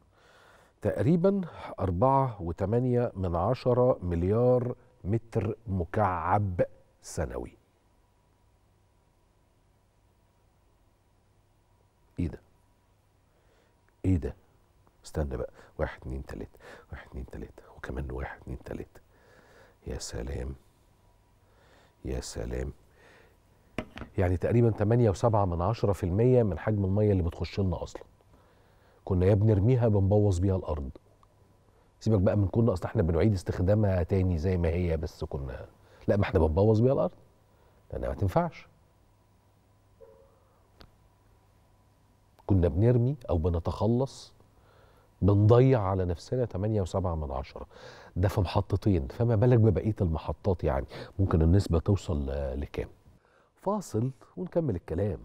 تقريبا أربعة وتمانية من عشرة مليار متر مكعب سنوي ايه ده ايه ده استنى بقى واحد اتنين تلاتة واحد اتنين تلاتة وكمان واحد اتنين تلاتة يا سلام يا سلام يعني تقريبا 8.7 من عشرة في المية من حجم المية اللي بتخش لنا أصلا كنا يا بنرميها بنبوظ بيها الأرض سيبك بقى من كنا أصلا احنا بنعيد استخدامها تاني زي ما هي بس كنا لا ما احنا بنبوظ بيها الأرض لأنها ما تنفعش كنا بنرمي أو بنتخلص بنضيع على نفسنا 8.7 من عشرة ده في محطتين فما بالك ببقية المحطات يعني ممكن النسبة توصل ل- لكام فاصل ونكمل الكلام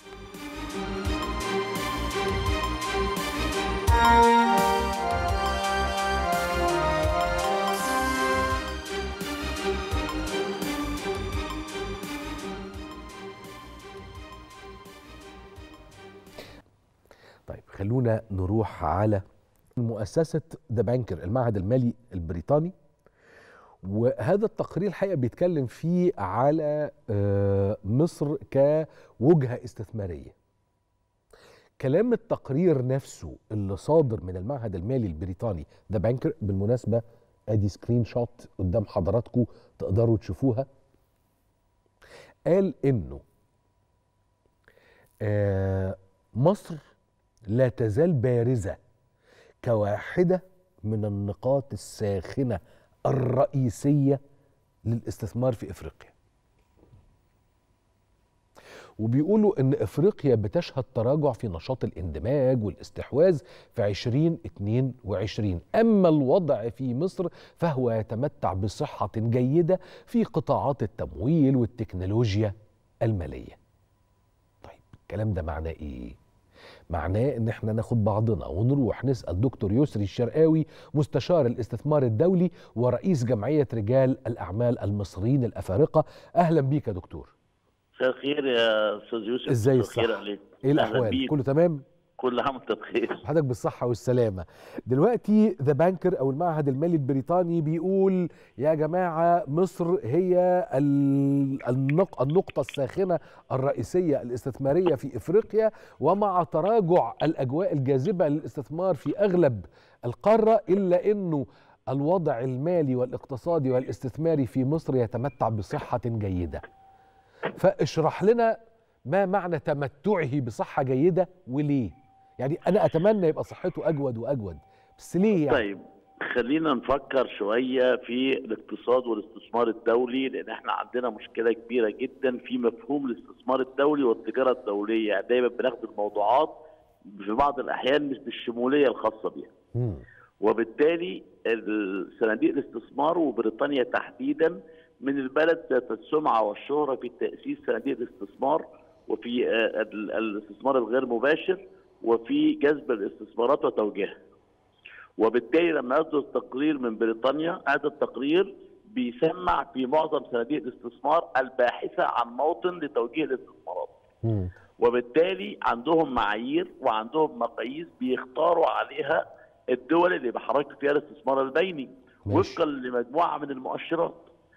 طيب خلونا نروح على مؤسسة ذا بانكر المعهد المالي البريطاني وهذا التقرير الحقيقة بيتكلم فيه على آه، مصر كوجهة استثمارية كلام التقرير نفسه اللي صادر من المعهد المالي البريطاني ده بانكر بالمناسبه ادي سكرين شوت قدام حضراتكم تقدروا تشوفوها قال انه آه مصر لا تزال بارزه كواحده من النقاط الساخنه الرئيسيه للاستثمار في افريقيا وبيقولوا ان افريقيا بتشهد تراجع في نشاط الاندماج والاستحواذ في 2022 اما الوضع في مصر فهو يتمتع بصحه جيده في قطاعات التمويل والتكنولوجيا الماليه طيب الكلام ده معناه ايه معناه ان احنا ناخد بعضنا ونروح نسال دكتور يسري الشرقاوي مستشار الاستثمار الدولي ورئيس جمعيه رجال الاعمال المصريين الافارقه اهلا بيك يا دكتور مساء الخير يا استاذ يوسف ازاي مساء الخير الصحة؟ عليك ايه أهلاً الاحوال بيك. كله تمام كل عام وانت بخير حضرتك بالصحة والسلامة دلوقتي ذا بانكر أو المعهد المالي البريطاني بيقول يا جماعة مصر هي ال- النق- النقطة الساخنة الرئيسية الاستثمارية في إفريقيا ومع تراجع الأجواء الجاذبة للاستثمار في أغلب القارة إلا أنه الوضع المالي والاقتصادي والاستثماري في مصر يتمتع بصحة جيدة فاشرح لنا ما معنى تمتعه بصحة جيدة وليه يعني أنا أتمنى يبقى صحته أجود وأجود بس ليه يعني طيب خلينا نفكر شوية في الاقتصاد والاستثمار الدولي لأن احنا عندنا مشكلة كبيرة جدا في مفهوم الاستثمار الدولي والتجارة الدولية يعني دايما بناخد الموضوعات في بعض الأحيان مش بالشمولية الخاصة بها مم. وبالتالي صناديق الاستثمار وبريطانيا تحديدا من البلد ذات السمعه والشهره في تاسيس صناديق الاستثمار وفي آه، ال- الاستثمار الغير مباشر وفي جذب الاستثمارات وتوجيهها. وبالتالي لما يصدر تقرير من بريطانيا هذا التقرير بيسمع في معظم صناديق الاستثمار الباحثه عن موطن لتوجيه الاستثمارات. مم. وبالتالي عندهم معايير وعندهم مقاييس بيختاروا عليها الدول اللي بيحركوا فيها الاستثمار البيني ماشي. وفقا لمجموعه من المؤشرات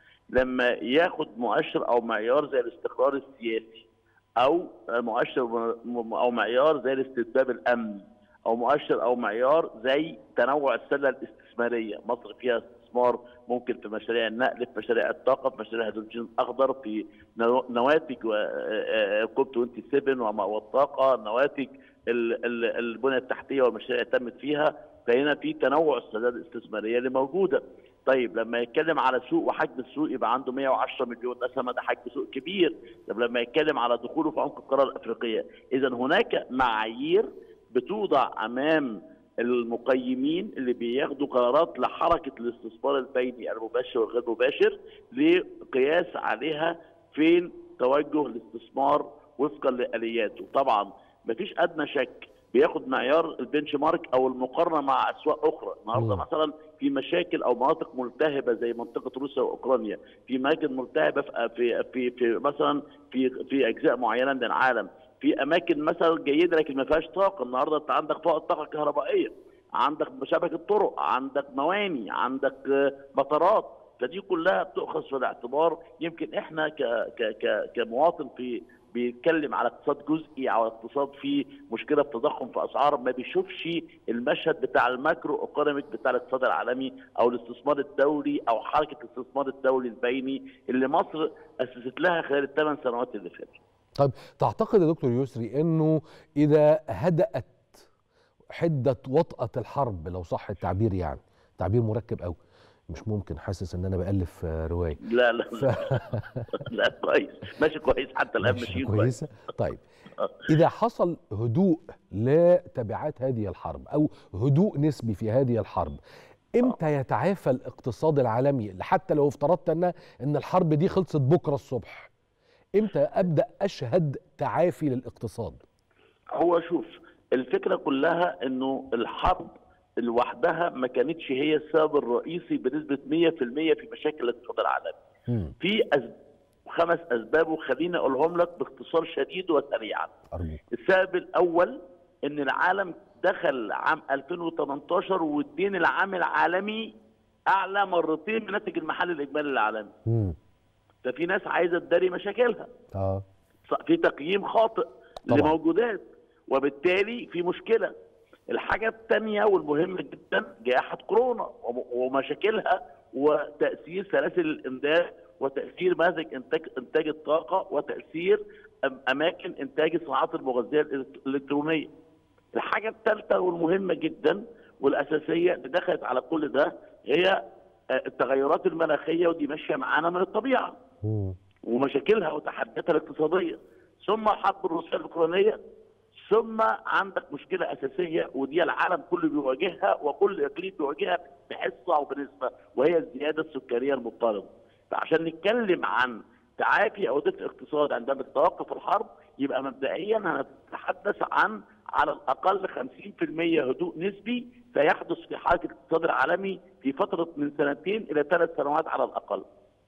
لما ياخد مؤشر او معيار زي الاستقرار السياسي او مؤشر م- او معيار زي الاستتباب الامني او مؤشر او معيار زي تنوع السله الاستثماريه مصر فيها استثمار ممكن في مشاريع النقل في مشاريع الطاقه في مشاريع الهيدروجين الاخضر في نو- نواتج و- آه، آه، كوب 27 وما- والطاقه نواتج ال- ال- البنيه التحتيه والمشاريع اللي تمت فيها فهنا في تنوع السداد الاستثماريه اللي موجوده طيب لما يتكلم على سوق وحجم السوق يبقى عنده 110 مليون نسمه ده حجم سوق كبير طب لما يتكلم على دخوله في عمق القاره الافريقيه اذا هناك معايير بتوضع امام المقيمين اللي بياخدوا قرارات لحركه الاستثمار البيني المباشر والغير مباشر لقياس عليها فين توجه الاستثمار وفقا لالياته طبعا مفيش ادنى شك بياخد معيار البنش مارك او المقارنه مع اسواق اخرى النهارده مم. مثلا في مشاكل او مناطق ملتهبه زي منطقه روسيا واوكرانيا في اماكن ملتهبه في في في, في مثلا في في اجزاء معينه من العالم في اماكن مثلا جيده لكن ما فيهاش طاقه النهارده انت عندك فائض طاقه كهربائيه عندك شبكه طرق عندك مواني عندك آه، مطارات فدي كلها بتؤخذ في الاعتبار يمكن احنا ك ك ك كمواطن في بيتكلم على اقتصاد جزئي او اقتصاد فيه مشكله في تضخم في اسعار ما بيشوفش المشهد بتاع الماكرو ايكونوميك بتاع الاقتصاد العالمي او الاستثمار الدولي او حركه الاستثمار الدولي البيني اللي مصر اسست لها خلال الثمان سنوات اللي فاتت. طيب تعتقد يا دكتور يسري أنه إذا هدأت حدة وطأة الحرب لو صح التعبير يعني تعبير مركب قوي مش ممكن حاسس ان انا بالف آه، روايه لا لا ف... لا, لا كويس ماشي كويس حتى الان ماشي ماشيين كويس كويسه طيب اذا حصل هدوء لتبعات هذه الحرب او هدوء نسبي في هذه الحرب امتى يتعافى الاقتصاد العالمي حتى لو افترضت ان ان الحرب دي خلصت بكره الصبح امتى ابدا اشهد تعافي للاقتصاد هو شوف الفكره كلها انه الحرب لوحدها ما كانتش هي السبب الرئيسي بنسبه 100% في مشاكل الاقتصاد العالمي. مم. في أسب... خمس اسباب وخليني اقولهم لك باختصار شديد وسريعا. ارجوك السبب الاول ان العالم دخل عام 2018 والدين العام العالمي اعلى مرتين من الناتج المحلي الاجمالي العالمي. مم. ففي ناس عايزه تداري مشاكلها. اه في تقييم خاطئ طبعاً. لموجودات وبالتالي في مشكله الحاجه الثانيه والمهمه جدا جائحه كورونا وم- ومشاكلها وتاثير سلاسل الامداد وتاثير مهزج انتاج انتاج الطاقه وتاثير أم- اماكن انتاج الصناعات المغذيه الإلكت- الالكترونيه. الحاجه الثالثه والمهمه جدا والاساسيه اللي دخلت على كل ده هي آه، التغيرات المناخيه ودي ماشيه معانا من الطبيعه. مم. ومشاكلها وتحدياتها الاقتصاديه ثم حرب الروسيه الاوكرانيه ثم عندك مشكله اساسيه ودي العالم كله بيواجهها وكل اقليم بيواجهها بحصه او بنسبه وهي الزياده السكريه المضطربه. فعشان نتكلم عن تعافي او دفء اقتصاد عندما تتوقف الحرب يبقى مبدئيا هنتحدث عن على الاقل 50% هدوء نسبي سيحدث في حاله الاقتصاد العالمي في فتره من سنتين الى ثلاث سنوات على الاقل.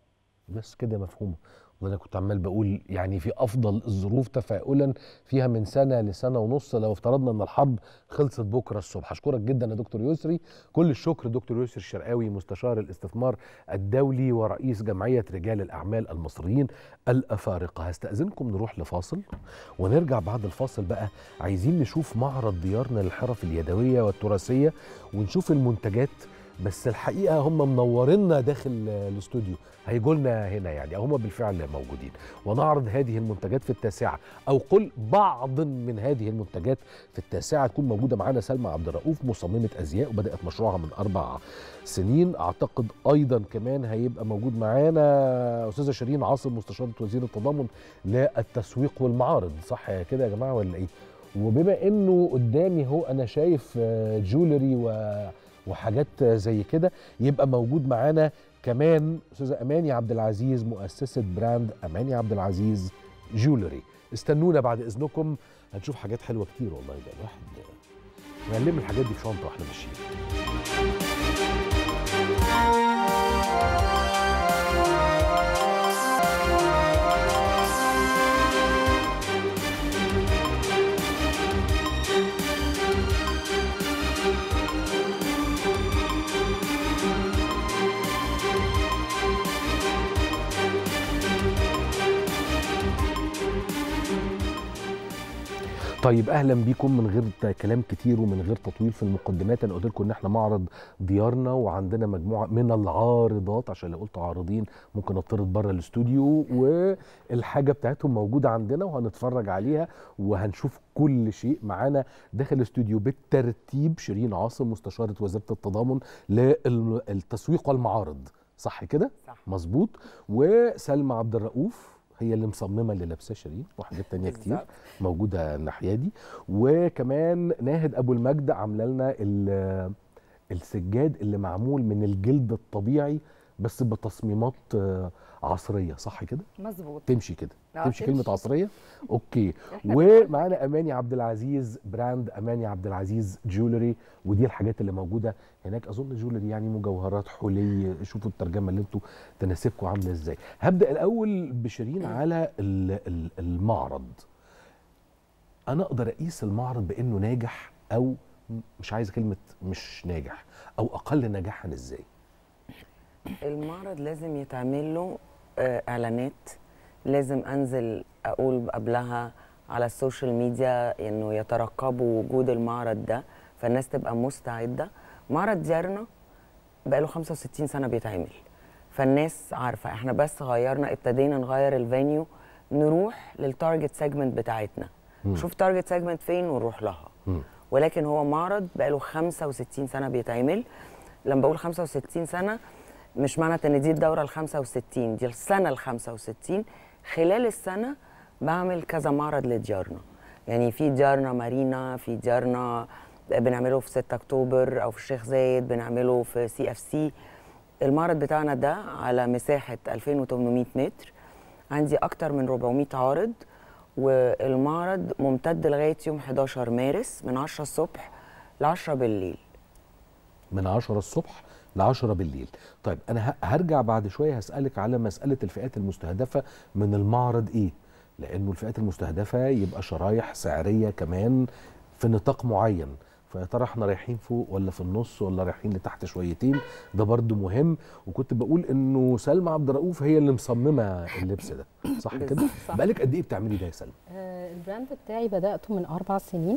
بس كده مفهومه وانا كنت عمال بقول يعني في افضل الظروف تفاؤلا فيها من سنه لسنه ونص لو افترضنا ان الحرب خلصت بكره الصبح اشكرك جدا يا دكتور يسري كل الشكر دكتور يسري الشرقاوي مستشار الاستثمار الدولي ورئيس جمعيه رجال الاعمال المصريين الافارقه هستاذنكم نروح لفاصل ونرجع بعد الفاصل بقى عايزين نشوف معرض ديارنا للحرف اليدويه والتراثيه ونشوف المنتجات بس الحقيقه هم منورينا داخل الاستوديو هيجوا لنا هنا يعني هم بالفعل موجودين ونعرض هذه المنتجات في التاسعه او قل بعض من هذه المنتجات في التاسعه تكون موجوده معانا سلمى عبد الرؤوف مصممه ازياء وبدات مشروعها من اربع سنين اعتقد ايضا كمان هيبقى موجود معانا استاذه شيرين عاصم مستشاره وزير التضامن للتسويق والمعارض صح كده يا جماعه ولا ايه وبما انه قدامي هو انا شايف آه، جولري و وحاجات زي كده يبقى موجود معانا كمان استاذه اماني عبد العزيز مؤسسه براند اماني عبد العزيز جولري استنونا بعد اذنكم هنشوف حاجات حلوه كتير والله ده الواحد نلم الحاجات دي في شنطه واحنا ماشيين طيب اهلا بيكم من غير كلام كتير ومن غير تطويل في المقدمات انا قلت لكم ان احنا معرض ديارنا وعندنا مجموعه من العارضات عشان لو قلت عارضين ممكن اطرد بره الاستوديو والحاجه بتاعتهم موجوده عندنا وهنتفرج عليها وهنشوف كل شيء معانا داخل الاستوديو بالترتيب شيرين عاصم مستشاره وزاره التضامن للتسويق والمعارض صح كده؟ صح. مظبوط وسلمى عبد الرؤوف هي اللي مصممه اللي لابساه شيرين وحاجات تانية كتير بالظبط. موجوده الناحيه دي وكمان ناهد ابو المجد عامله لنا ال- السجاد اللي معمول من الجلد الطبيعي بس بتصميمات آه، عصريه صح كده مظبوط تمشي كده آه، تمشي تمشي. كلمه عصريه اوكي إحنا ومعانا اماني عبد العزيز براند اماني عبد العزيز جولري ودي الحاجات اللي موجوده هناك اظن جولري يعني مجوهرات حلي شوفوا الترجمه اللي انتوا تناسبكم عامله ازاي هبدا الاول بشيرين على ال- ال- المعرض انا اقدر اقيس المعرض بانه ناجح او مش عايز كلمه مش ناجح او اقل نجاحا ازاي المعرض لازم يتعمل له آه، اعلانات لازم انزل اقول قبلها على السوشيال ميديا انه يترقبوا وجود المعرض ده فالناس تبقى مستعده معرض ديارنا بقاله 65 سنه بيتعمل فالناس عارفه احنا بس غيرنا ابتدينا نغير الفانيو نروح للتارجت سيجمنت بتاعتنا شوف تارجت سيجمنت فين ونروح لها مم. ولكن هو معرض بقاله 65 سنه بيتعمل لما بقول 65 سنه مش معنى ان دي الدوره ال 65 دي السنه ال 65 خلال السنه بعمل كذا معرض لديارنا يعني في ديارنا مارينا في ديارنا بنعمله في 6 اكتوبر او في الشيخ زايد بنعمله في سي اف سي المعرض بتاعنا ده على مساحه 2800 متر عندي اكتر من 400 عارض والمعرض ممتد لغايه يوم 11 مارس من 10 الصبح ل 10 بالليل من 10 الصبح ل 10 بالليل طيب انا ه- هرجع بعد شويه هسالك على مساله الفئات المستهدفه من المعرض ايه لانه الفئات المستهدفه يبقى شرايح سعريه كمان في نطاق معين فيا ترى احنا رايحين فوق ولا في النص ولا رايحين لتحت شويتين ده برضو مهم وكنت بقول انه سلمى عبد الرؤوف هي اللي مصممه اللبس ده صح كده صح. بقالك قد ايه بتعملي ده يا سلمى آه، البراند بتاعي بدأته من أربع سنين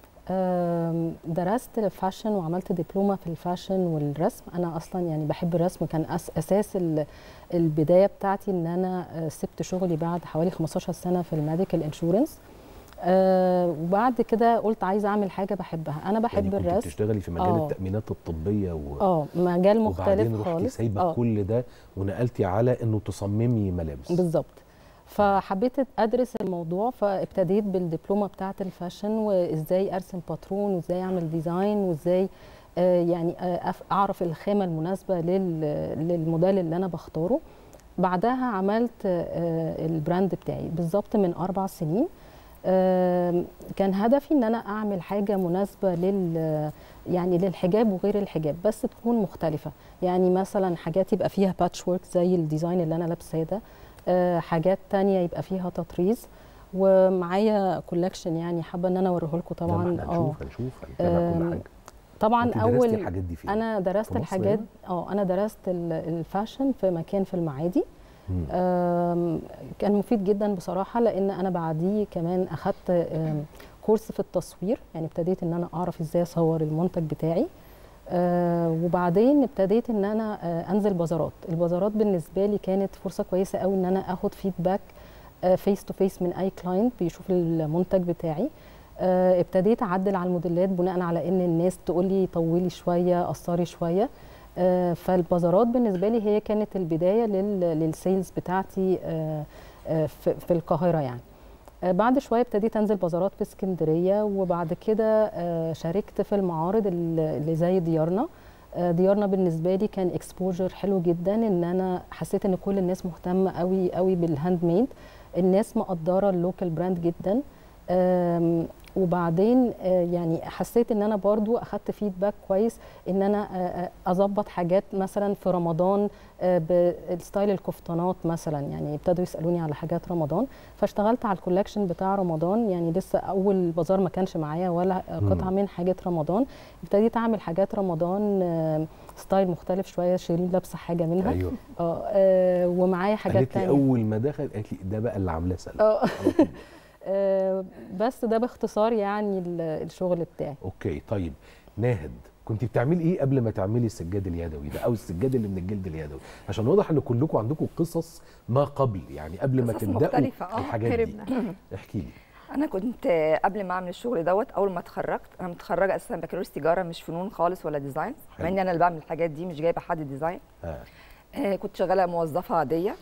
آم، درست فاشن وعملت دبلومة في الفاشن والرسم أنا أصلا يعني بحب الرسم كان أس أساس ال- البداية بتاعتي إن أنا آه، سبت شغلي بعد حوالي 15 سنة في الميديكال انشورنس وبعد كده قلت عايزة أعمل حاجة بحبها أنا بحب يعني كنت الرسم بتشتغلي في مجال آه. التأمينات الطبية و... اه مجال وبعدين مختلف رحتي خالص سايبه آه. كل ده ونقلتي على انه تصممي ملابس بالظبط فحبيت ادرس الموضوع فابتديت بالدبلومه بتاعه الفاشن وازاي ارسم باترون وازاي اعمل ديزاين وازاي آه، يعني آه، أف- اعرف الخامه المناسبه لل- للموديل اللي انا بختاره بعدها عملت آه، البراند بتاعي بالظبط من اربع سنين آم، كان هدفي ان انا اعمل حاجه مناسبه لل يعني للحجاب وغير الحجاب بس تكون مختلفه يعني مثلا حاجات يبقى فيها باتش ورك زي الديزاين اللي انا لابساه ده آه، حاجات تانية يبقى فيها تطريز ومعايا كولكشن يعني حابه ان انا اوريه لكم طبعا لما هنشوف هنشوف هنتابع كل آم، حاجه طبعا أنت درستي اول الحاجات دي فين؟ انا درست في مصر الحاجات هنا؟ اه انا درست ال- الفاشن في مكان في المعادي مم. آم، كان مفيد جدا بصراحه لان انا بعديه كمان اخدت آم، كورس في التصوير يعني ابتديت ان انا اعرف ازاي اصور المنتج بتاعي آه وبعدين ابتديت ان انا آه انزل بازارات البازارات بالنسبه لي كانت فرصه كويسه قوي ان انا اخد فيدباك فيس تو فيس من اي كلاينت بيشوف المنتج بتاعي آه ابتديت اعدل على الموديلات بناء على ان الناس تقول لي طولي شويه قصري شويه آه فالبازارات بالنسبه لي هي كانت البدايه لل- للسيلز بتاعتي آه آه في في القاهره يعني آه، بعد شويه ابتديت انزل بازارات في اسكندريه وبعد كده آه، شاركت في المعارض ال- اللي زي ديارنا آه، ديارنا بالنسبه لي كان اكسبوجر حلو جدا ان انا حسيت ان كل الناس مهتمه قوي قوي بالهاند ميد الناس مقدره اللوكال براند جدا آم، وبعدين آه، يعني حسيت ان انا برضو اخدت فيدباك كويس ان انا آه، آه، اظبط حاجات مثلا في رمضان آه، بالستايل الكفتانات مثلا يعني ابتدوا يسالوني على حاجات رمضان فاشتغلت على الكولكشن بتاع رمضان يعني لسه اول بازار ما كانش معايا ولا آه، قطعه من حاجات رمضان ابتديت اعمل حاجات رمضان آه، ستايل مختلف شويه شيرين لابسه حاجه منها ايوه اه آه، ومعايا حاجات قالت لي تانية اول ما دخل قالت لي ده بقى اللي عاملاه سلمى اه على طول. آه، بس ده باختصار يعني ال- الشغل بتاعي اوكي طيب ناهد كنت بتعملي ايه قبل ما تعملي السجاد اليدوي ده او السجاد اللي من الجلد اليدوي عشان واضح ان كلكم عندكم قصص ما قبل يعني قبل ما قصص تبداوا مختلفة، آه، الحاجات دي هربنا. احكي لي انا كنت آه، قبل ما اعمل الشغل دوت اول ما اتخرجت انا متخرجه اساسا بكالوريوس تجاره مش فنون خالص ولا ديزاين حلو. مع اني انا اللي بعمل الحاجات دي مش جايبه حد ديزاين آه. آه كنت شغاله موظفه عاديه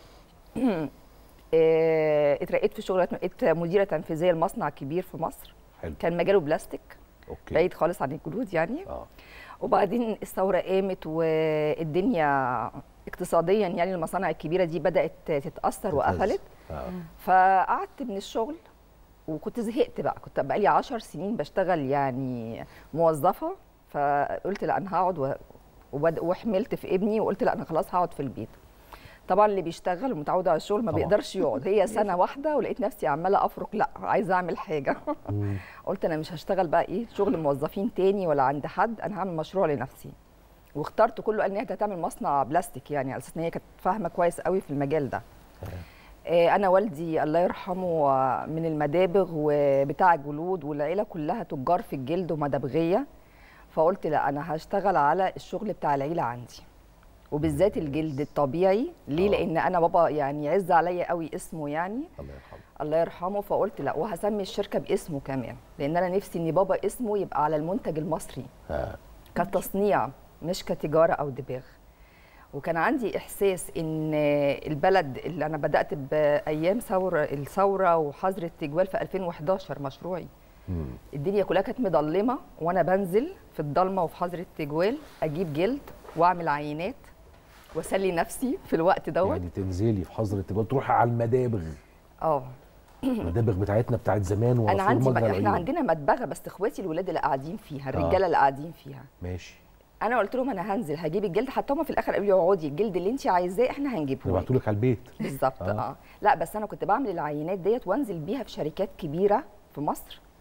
آه اترقيت في الشغل بقيت مديره تنفيذيه لمصنع كبير في مصر حلو كان مجاله بلاستيك اوكي بعيد خالص عن الجلود يعني اه وبعدين الثوره قامت والدنيا اقتصاديا يعني المصانع الكبيره دي بدات تتاثر وقفلت آه. فقعدت من الشغل وكنت زهقت بقى كنت بقالي عشر سنين بشتغل يعني موظفه فقلت لا انا هقعد و- وبد- وحملت في ابني وقلت لا انا خلاص هقعد في البيت طبعا اللي بيشتغل ومتعود على الشغل ما طبعاً. بيقدرش يقعد هي سنه واحده ولقيت نفسي عماله افرك لا عايزه اعمل حاجه مم. قلت انا مش هشتغل بقى ايه شغل موظفين تاني ولا عند حد انا هعمل مشروع لنفسي واخترت كله قال ان هي هتعمل مصنع بلاستيك يعني على اساس ان هي كانت فاهمه كويس قوي في المجال ده آه، انا والدي الله يرحمه آه، من المدابغ وبتاع الجلود والعيله كلها تجار في الجلد ومدبغيه فقلت لا انا هشتغل على الشغل بتاع العيله عندي وبالذات الجلد الطبيعي ليه آه. لان انا بابا يعني يعز عليا قوي اسمه يعني الله يرحمه الله يرحمه فقلت لا وهسمي الشركه باسمه كمان لان انا نفسي ان بابا اسمه يبقى على المنتج المصري آه. كتصنيع مش كتجاره او دباغ وكان عندي احساس ان البلد اللي انا بدات بايام ثوره الثوره وحظر التجوال في 2011 مشروعي مم. الدنيا كلها كانت مضلمه وانا بنزل في الضلمه وفي حظر التجوال اجيب جلد واعمل عينات واسلي نفسي في الوقت دوت يعني تنزلي في حظر التجوال تروحي على المدابغ اه المدابغ بتاعتنا بتاعت زمان انا وعصور عندي مجرى احنا العيون. عندنا مدبغه بس اخواتي الولاد اللي قاعدين فيها الرجاله اللي قاعدين فيها ماشي انا قلت لهم انا هنزل هجيب الجلد حتى هم في الاخر قالوا لي اقعدي الجلد اللي انت عايزاه احنا هنجيبه لك. نبعته لك على البيت بالظبط آه. اه لا بس انا كنت بعمل العينات ديت وانزل بيها في شركات كبيره في مصر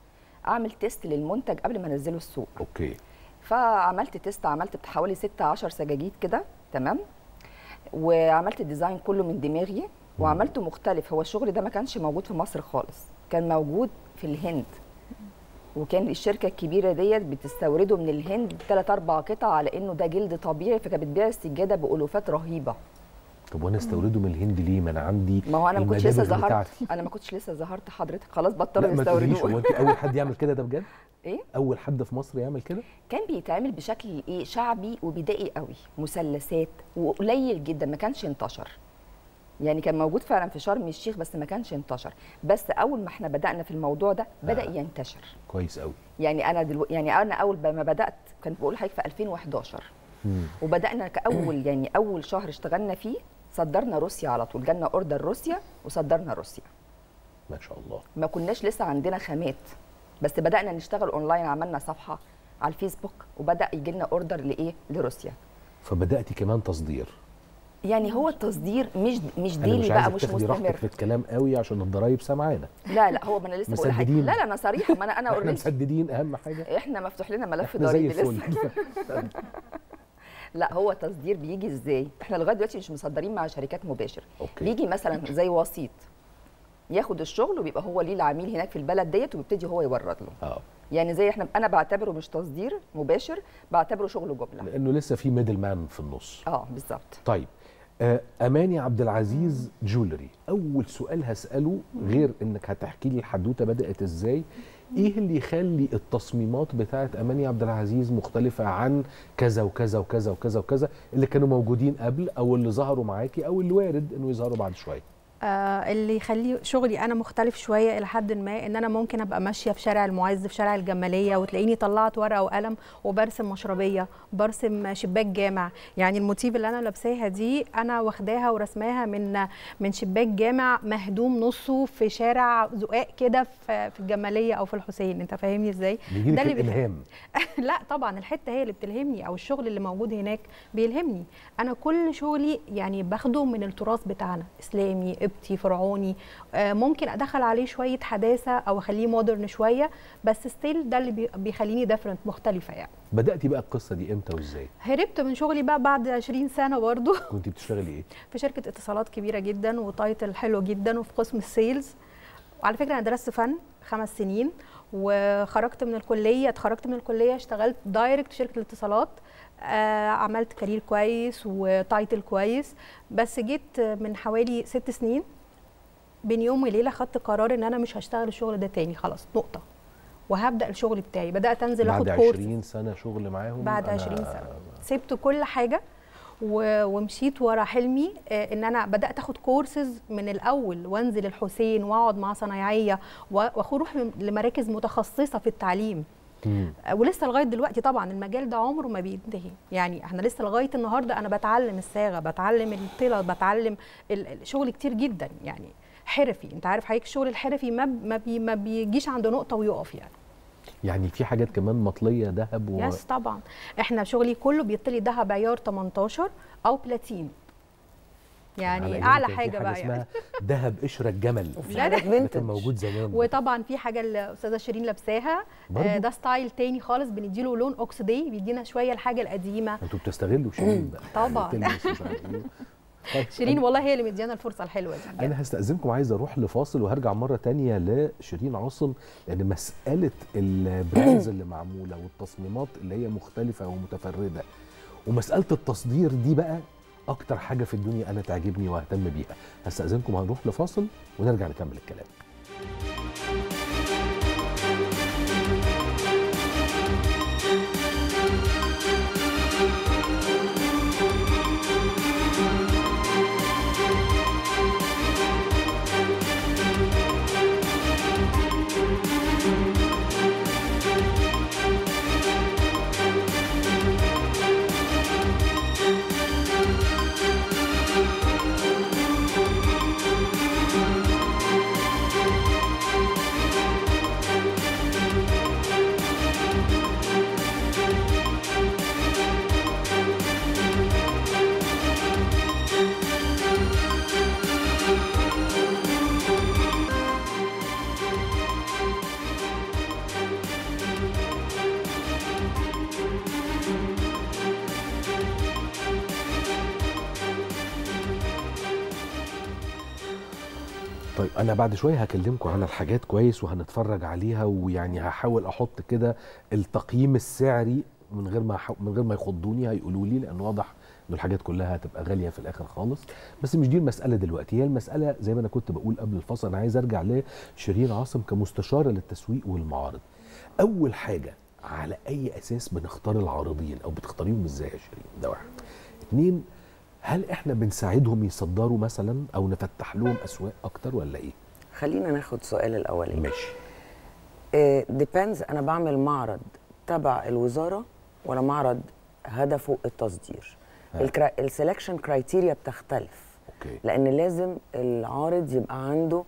اعمل تيست للمنتج قبل ما انزله السوق اوكي فعملت تيست عملت حوالي 6 10 سجاجيد كده تمام وعملت الديزاين كله من دماغي وعملته مختلف هو الشغل ده ما كانش موجود في مصر خالص كان موجود في الهند وكان الشركه الكبيره ديت بتستورده من الهند ثلاث اربع قطع على انه ده جلد طبيعي فكانت بتبيع السجاده بالوفات رهيبه طب وانا استورده من الهند ليه ما انا عندي ما هو انا ما كنتش لسه المدابغ ظهرت بتاعتي. انا ما كنتش لسه ظهرت حضرتك خلاص لا بطلوا ما تقوليش هو يستوردوه انت اول حد يعمل كده ده بجد ايه اول حد في مصر يعمل كده كان بيتعمل بشكل ايه شعبي وبدائي قوي مثلثات وقليل جدا ما كانش انتشر يعني كان موجود فعلا في شرم الشيخ بس ما كانش انتشر بس اول ما احنا بدانا في الموضوع ده بدا آه. ينتشر كويس قوي يعني انا دلو... يعني انا اول ما بدات كنت بقول لحضرتك في 2011 مم. وبدانا كاول يعني اول شهر اشتغلنا فيه صدرنا روسيا على طول جالنا اوردر روسيا وصدرنا روسيا ما شاء الله ما كناش لسه عندنا خامات بس بدانا نشتغل اونلاين عملنا صفحه على الفيسبوك وبدا يجي لنا اوردر لايه لروسيا فبداتي كمان تصدير يعني هو التصدير مش مش انا ديلي مش بقى عايزك مش تاخدي راحتك مستمر في الكلام قوي عشان الضرايب سامعانا لا لا هو ما انا لسه بقول حاجه مسددين. لا لا انا صريحه ما انا انا احنا اوريدي مسددين اهم حاجه احنا مفتوح لنا ملف احنا زي ضريبي الفل لسه لا هو تصدير بيجي ازاي احنا لغايه دلوقتي مش مصدرين مع شركات مباشر أوكي. بيجي مثلا زي وسيط ياخد الشغل وبيبقى هو ليه العميل هناك في البلد ديت وبيبتدي هو يورد له اه يعني زي احنا انا بعتبره مش تصدير مباشر بعتبره شغل جمله لانه لسه في ميدل مان في النص اه بالظبط طيب آه، اماني عبد العزيز جولري اول سؤال هساله غير انك هتحكي لي الحدوته بدات ازاي ايه اللي يخلي التصميمات بتاعت اماني عبد العزيز مختلفه عن كذا وكذا وكذا وكذا وكذا اللي كانوا موجودين قبل او اللي ظهروا معاكي او اللي وارد انه يظهروا بعد شويه آه اللي يخلي شغلي انا مختلف شويه الى حد ما ان انا ممكن ابقى ماشيه في شارع المعز في شارع الجماليه وتلاقيني طلعت ورقه وقلم وبرسم مشربيه برسم شباك جامع يعني الموتيف اللي انا لابساها دي انا واخداها ورسماها من من شباك جامع مهدوم نصه في شارع زقاق كده في في الجماليه او في الحسين انت فاهمني ازاي بيجي لك اللي بيخ- الالهام لا طبعا الحته هي اللي بتلهمني او الشغل اللي موجود هناك بيلهمني انا كل شغلي يعني باخده من التراث بتاعنا اسلامي قبطي فرعوني آه، ممكن ادخل عليه شويه حداثه او اخليه مودرن شويه بس ستيل ده اللي بي- بيخليني ديفرنت مختلفه يعني بداتي بقى القصه دي امتى وازاي هربت من شغلي بقى بعد 20 سنه برضو كنت بتشتغلي ايه في شركه اتصالات كبيره جدا وتايتل حلو جدا وفي قسم السيلز وعلى فكره انا درست فن خمس سنين وخرجت من الكليه اتخرجت من الكليه اشتغلت دايركت في شركه الاتصالات آه عملت كارير كويس وتايتل كويس بس جيت من حوالي ست سنين بين يوم وليله خدت قرار ان انا مش هشتغل الشغل ده تاني خلاص نقطه وهبدا الشغل بتاعي بدات انزل اخد بعد كورس 20 سنه شغل معاهم بعد أنا 20 سنه سبت كل حاجه و- ومشيت ورا حلمي آه، ان انا بدات اخد كورسز من الاول وانزل الحسين واقعد مع صنايعيه و- واروح لمراكز متخصصه في التعليم مم. آه، ولسه لغايه دلوقتي طبعا المجال ده عمره ما بينتهي يعني احنا لسه لغايه النهارده انا بتعلم الصاغه بتعلم الطلة بتعلم ال- الشغل كتير جدا يعني حرفي انت عارف حضرتك الشغل الحرفي ما ب- ما, بي ما بيجيش عند نقطه ويقف يعني يعني في حاجات كمان مطليه ذهب و... يس طبعا احنا شغلي كله بيطلي دهب عيار 18 او بلاتين على يعني أيام اعلى كان في حاجه بقى اسمها يعني ذهب قشره الجمل وفي لا، حاجات ده- ده كان فينتج موجود زمان وطبعا في حاجه الاستاذه شيرين لابساها برضو؟ آه، ده ستايل تاني خالص بنديله لون اوكسيدي بيدينا شويه الحاجه القديمه انتوا بتستغلوا شيرين بقى طبعاً. يعني تلبس مش عارف إيه. طيب، شيرين والله هي اللي مديانا الفرصه الحلوه دي بجد. انا هستاذنكم عايز اروح لفاصل وهرجع مره تانية لشيرين عاصم لان مساله البراندز اللي معموله والتصميمات اللي هي مختلفه ومتفرده ومساله التصدير دي بقى اكتر حاجه في الدنيا انا تعجبني واهتم بيها هستاذنكم هنروح لفاصل ونرجع نكمل الكلام طيب انا بعد شويه هكلمكم على الحاجات كويس وهنتفرج عليها ويعني هحاول احط كده التقييم السعري من غير ما أح- من غير ما يخضوني هيقولوا لي لان واضح ان الحاجات كلها هتبقى غاليه في الاخر خالص بس مش دي المساله دلوقتي هي المساله زي ما انا كنت بقول قبل الفصل انا عايز ارجع لشيرين عاصم كمستشاره للتسويق والمعارض اول حاجه على اي اساس بنختار العارضين او بتختاريهم ازاي يا شيرين ده واحد اتنين هل احنا بنساعدهم يصدروا مثلا او نفتح لهم اسواق اكتر ولا ايه خلينا ناخد سؤال الاولاني ماشي ديبيندز انا بعمل معرض تبع الوزاره ولا معرض هدفه التصدير ها. السelection كرايتيريا بتختلف اوكي لان لازم العارض يبقى عنده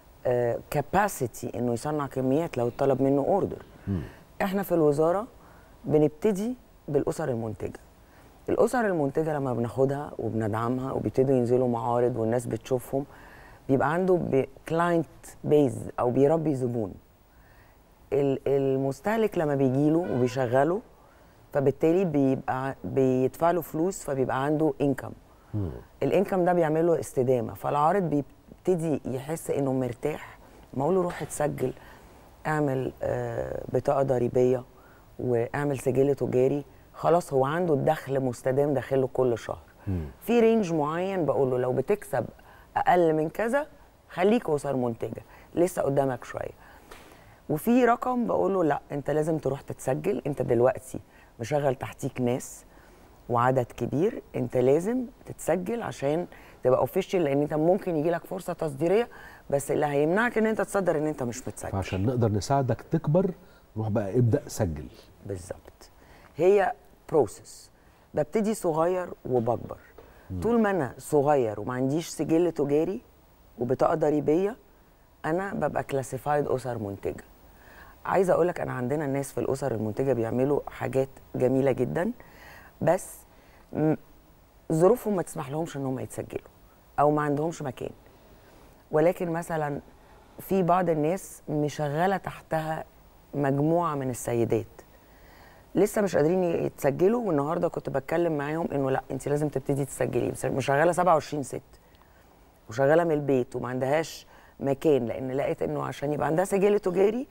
كاباسيتي انه يصنع كميات لو طلب منه اوردر مم. احنا في الوزاره بنبتدي بالاسر المنتجه الاسر المنتجه لما بناخدها وبندعمها وبيبتدوا ينزلوا معارض والناس بتشوفهم بيبقى عنده كلاينت بيز او بيربي زبون ال- المستهلك لما بيجيله وبيشغله فبالتالي بيبقى بيدفع له فلوس فبيبقى عنده انكم مم. الانكم ده بيعمل له استدامه فالعارض بيبتدي يحس انه مرتاح ما اقول له روح اتسجل اعمل آه، بطاقه ضريبيه واعمل سجل تجاري خلاص هو عنده الدخل مستدام داخله كل شهر مم. في رينج معين بقول له لو بتكسب اقل من كذا خليك اسر منتجه لسه قدامك شويه وفي رقم بقول له لا انت لازم تروح تتسجل انت دلوقتي مشغل تحتيك ناس وعدد كبير انت لازم تتسجل عشان تبقى اوفيشال لان انت ممكن يجي لك فرصه تصديريه بس اللي هيمنعك ان انت تصدر ان انت مش متسجل فعشان نقدر نساعدك تكبر روح بقى ابدا سجل بالظبط هي بروسس ببتدي صغير وبكبر طول ما انا صغير وما عنديش سجل تجاري وبطاقه ضريبيه انا ببقى كلاسيفايد اسر منتجه عايزه اقول لك انا عندنا الناس في الاسر المنتجه بيعملوا حاجات جميله جدا بس م- ظروفهم ما تسمح لهمش ان هم يتسجلوا او ما عندهمش مكان ولكن مثلا في بعض الناس مشغله تحتها مجموعه من السيدات لسه مش قادرين يتسجلوا والنهارده كنت بتكلم معاهم انه لا انت لازم تبتدي تسجلي بس مشغله 27 ست وشغاله من البيت وما عندهاش مكان لان لقيت انه عشان يبقى عندها سجل تجاري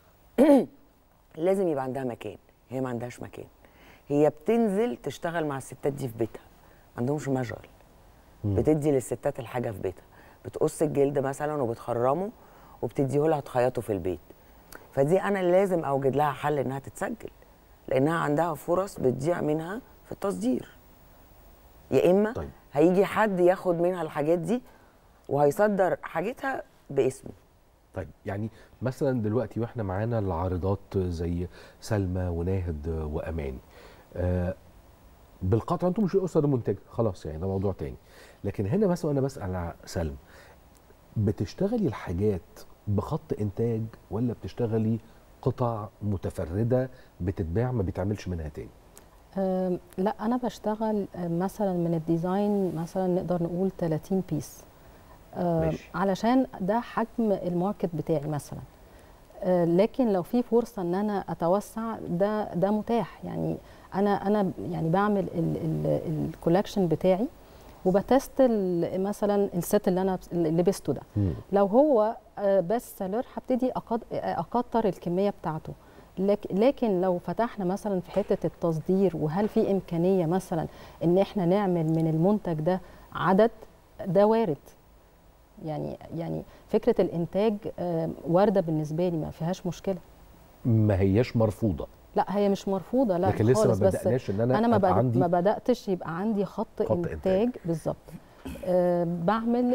لازم يبقى عندها مكان هي ما عندهاش مكان هي بتنزل تشتغل مع الستات دي في بيتها ما عندهمش مشغل بتدي للستات الحاجه في بيتها بتقص الجلد مثلا وبتخرمه وبتديه لها تخيطه في البيت فدي انا لازم اوجد لها حل انها تتسجل لانها عندها فرص بتضيع منها في التصدير يا اما طيب. هيجي حد ياخد منها الحاجات دي وهيصدر حاجتها باسمه طيب يعني مثلا دلوقتي واحنا معانا العارضات زي سلمى وناهد واماني آه بالقطع انتم مش الاسر المنتجه خلاص يعني ده موضوع تاني لكن هنا مثلا انا بسال على سلمى بتشتغلي الحاجات بخط انتاج ولا بتشتغلي قطع متفرده بتتباع ما بيتعملش منها تاني أم، لا انا بشتغل أم، مثلا من الديزاين مثلا نقدر نقول 30 بيس أم، ماشي. علشان ده حجم الماركت بتاعي مثلا أه، لكن لو في فرصه ان انا اتوسع ده ده متاح يعني انا انا يعني بعمل الكولكشن بتاعي وبتست ال- مثلا الست اللي انا اللي لبسته ده مم. لو هو آه، بس سيلر هبتدي أقد- آه، اكتر الكميه بتاعته لك- لكن لو فتحنا مثلا في حته التصدير وهل في امكانيه مثلا ان احنا نعمل من المنتج ده عدد ده وارد يعني يعني فكره الانتاج آه، وارده بالنسبه لي ما فيهاش مشكله ما هياش مرفوضه لا هي مش مرفوضه لا لكن لسه ما خالص بس بدأناش إن أنا انا ما, أبقى بد... عندي ما بداتش يبقى عندي خط, خط انتاج, إنتاج. إنتاج بالظبط أه بعمل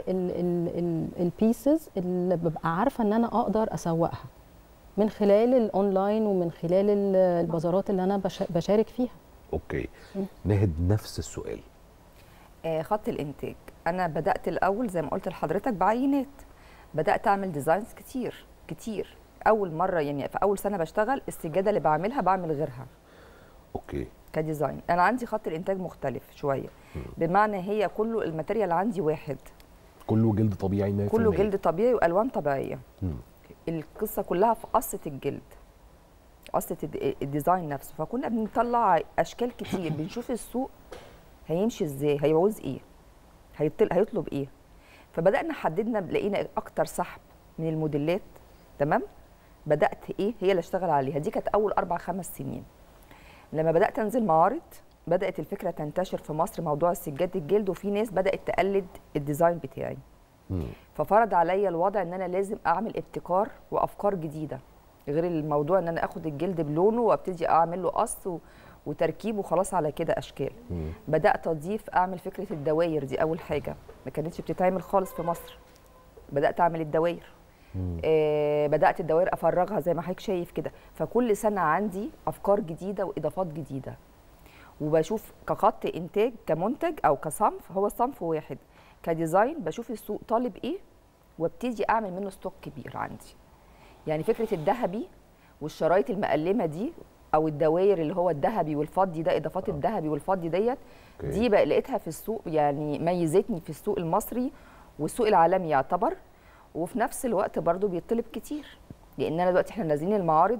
البيسز اللي ببقى عارفه ان انا اقدر اسوقها من خلال الاونلاين ومن خلال ال- البازارات اللي انا بش- بشارك فيها اوكي ناهد نفس السؤال آه، خط الانتاج انا بدات الاول زي ما قلت لحضرتك بعينات بدات اعمل ديزاينز كتير كتير اول مره يعني في اول سنه بشتغل السجاده اللي بعملها بعمل غيرها اوكي كديزاين انا عندي خط الانتاج مختلف شويه بمعنى هي كله الماتيريال عندي واحد كله جلد طبيعي 100% كله جلد طبيعي والوان طبيعيه مم. القصه كلها في قصه الجلد قصه الد- الديزاين نفسه فكنا بنطلع اشكال كتير بنشوف السوق هيمشي ازاي هيعوز ايه هيطل... هيطلب ايه فبدانا حددنا لقينا اكتر سحب من الموديلات تمام بدات ايه هي اللي اشتغل عليها دي كانت اول اربع خمس سنين لما بدات انزل معارض بدات الفكره تنتشر في مصر موضوع السجاد الجلد وفي ناس بدات تقلد الديزاين بتاعي مم. ففرض عليا الوضع ان انا لازم اعمل ابتكار وافكار جديده غير الموضوع ان انا اخد الجلد بلونه وابتدي اعمل له قص و- وتركيب وخلاص على كده اشكال مم. بدات اضيف اعمل فكره الدواير دي اول حاجه ما كانتش بتتعمل خالص في مصر بدات اعمل الدواير مم. آه بدات الدواير افرغها زي ما حضرتك شايف كده فكل سنه عندي افكار جديده واضافات جديده وبشوف كخط انتاج كمنتج او كصنف هو صنف واحد كديزاين بشوف السوق طالب ايه وابتدي اعمل منه ستوك كبير عندي يعني فكره الذهبي والشرايط المقلمه دي او الدواير اللي هو الذهبي والفضي ده اضافات الذهبي والفضي ديت أوكي. دي بقى لقيتها في السوق يعني ميزتني في السوق المصري والسوق العالمي يعتبر وفي نفس الوقت برضو بيطلب كتير لان انا دلوقتي احنا نازلين المعارض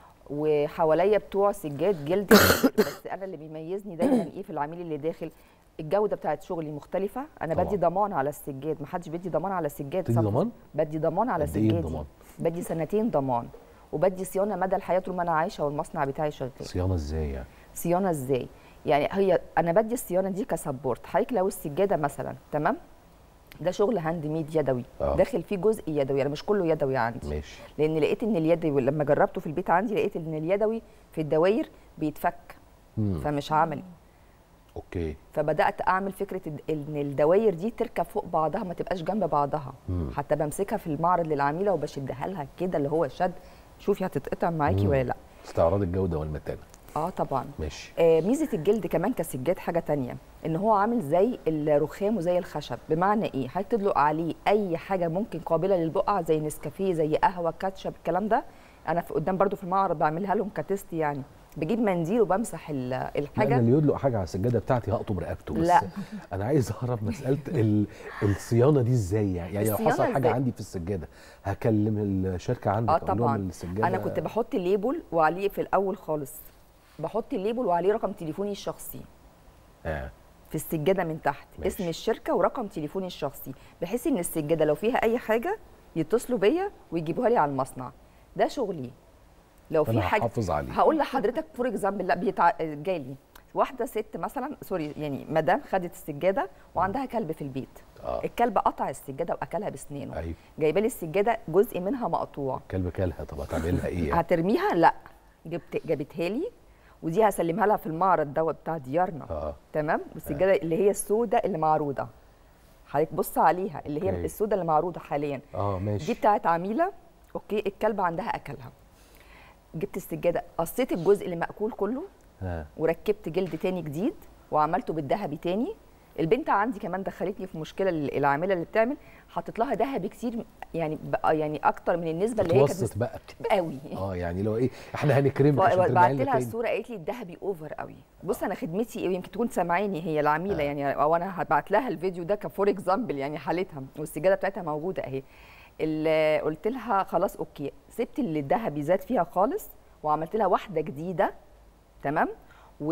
وحواليا بتوع سجاد جلد بس انا اللي بيميزني دايما ايه في العميل اللي داخل الجوده بتاعت شغلي مختلفه انا طبعاً. بدي ضمان على السجاد محدش بيدي ضمان على السجاد تدي صف- ضمان؟ بدي ضمان على قد إيه سجادي الضمان؟ بدي سنتين ضمان وبدي صيانه مدى الحياه طول ما انا عايشه والمصنع بتاعي شغال صيانه ازاي يعني صيانه ازاي يعني هي انا بدي الصيانه دي كسبورت حضرتك لو السجاده مثلا تمام ده شغل هاند ميد يدوي آه. داخل فيه جزء يدوي انا مش كله يدوي عندي ماشي لان لقيت ان اليدوي لما جربته في البيت عندي لقيت ان اليدوي في الدواير بيتفك مم. فمش عملي اوكي فبدات اعمل فكره الد- ان الدواير دي تركب فوق بعضها ما تبقاش جنب بعضها مم. حتى بمسكها في المعرض للعميله وبشدها لها كده اللي هو شد شوفي هتتقطع معاكي مم. ولا لا استعراض الجوده والمتانه اه طبعا ماشي آه ميزه الجلد كمان كسجاد حاجه تانية ان هو عامل زي الرخام وزي الخشب بمعنى ايه حضرتك تدلق عليه اي حاجه ممكن قابله للبقع زي نسكافيه زي قهوه كاتشب الكلام ده انا في قدام برضو في المعرض بعملها لهم كتست يعني بجيب منديل وبمسح ال- لا انا الحاجه اللي يدلق حاجه على السجاده بتاعتي هقطم رقبته بس لا. انا عايز اعرف مساله ال... الصيانه دي ازاي يعني يعني لو الصيانة حصل حاجه إزاي؟ عندي في السجاده هكلم الشركه عندك اه اقول لهم طبعا السجاده انا كنت بحط ليبل وعليه في الاول خالص بحط الليبل وعليه رقم تليفوني الشخصي آه. في السجاده من تحت ماشي. اسم الشركه ورقم تليفوني الشخصي بحيث ان السجاده لو فيها اي حاجه يتصلوا بيا ويجيبوها لي على المصنع ده شغلي لو في فأنا حاجه هحافظ عليه. هقول لحضرتك فور اكزامبل لا بيتع... جالي واحده ست مثلا سوري يعني مدام خدت السجاده وعندها كلب في البيت آه. الكلب قطع السجاده واكلها بسنينه ايوه جايبه لي السجاده جزء منها مقطوع كلب كلها طب هتعملها ايه يعني؟ هترميها لا جبت جابتها لي ودي هسلمها لها في المعرض دوت بتاع ديارنا اه تمام والسجاده اللي هي السوداء اللي معروضه حضرتك بص عليها اللي هي أوكي. السوداء اللي معروضه حاليا اه دي ماشي بتاعت عميله اوكي الكلب عندها اكلها جبت السجاده قصيت الجزء اللي مأكول كله ها وركبت جلد تاني جديد وعملته بالذهبي تاني البنت عندي كمان دخلتني في مشكله ال- العامله اللي بتعمل حطيت لها ذهبي كتير يعني بقى يعني اكتر من النسبه اللي هي كانت متوسط بقى مس- قوي اه يعني لو ايه احنا هنكرمك عشان بعت ترجعي لنا لها تاني الصوره قالت لي الذهبي اوفر قوي بص انا خدمتي ايه يمكن تكون سامعاني هي العميله يعني او انا هبعت لها الفيديو ده كفور اكزامبل يعني حالتها والسجاده بتاعتها موجوده اهي اللي قلت لها خلاص اوكي سبت اللي الذهبي زاد فيها خالص وعملت لها واحده جديده تمام و...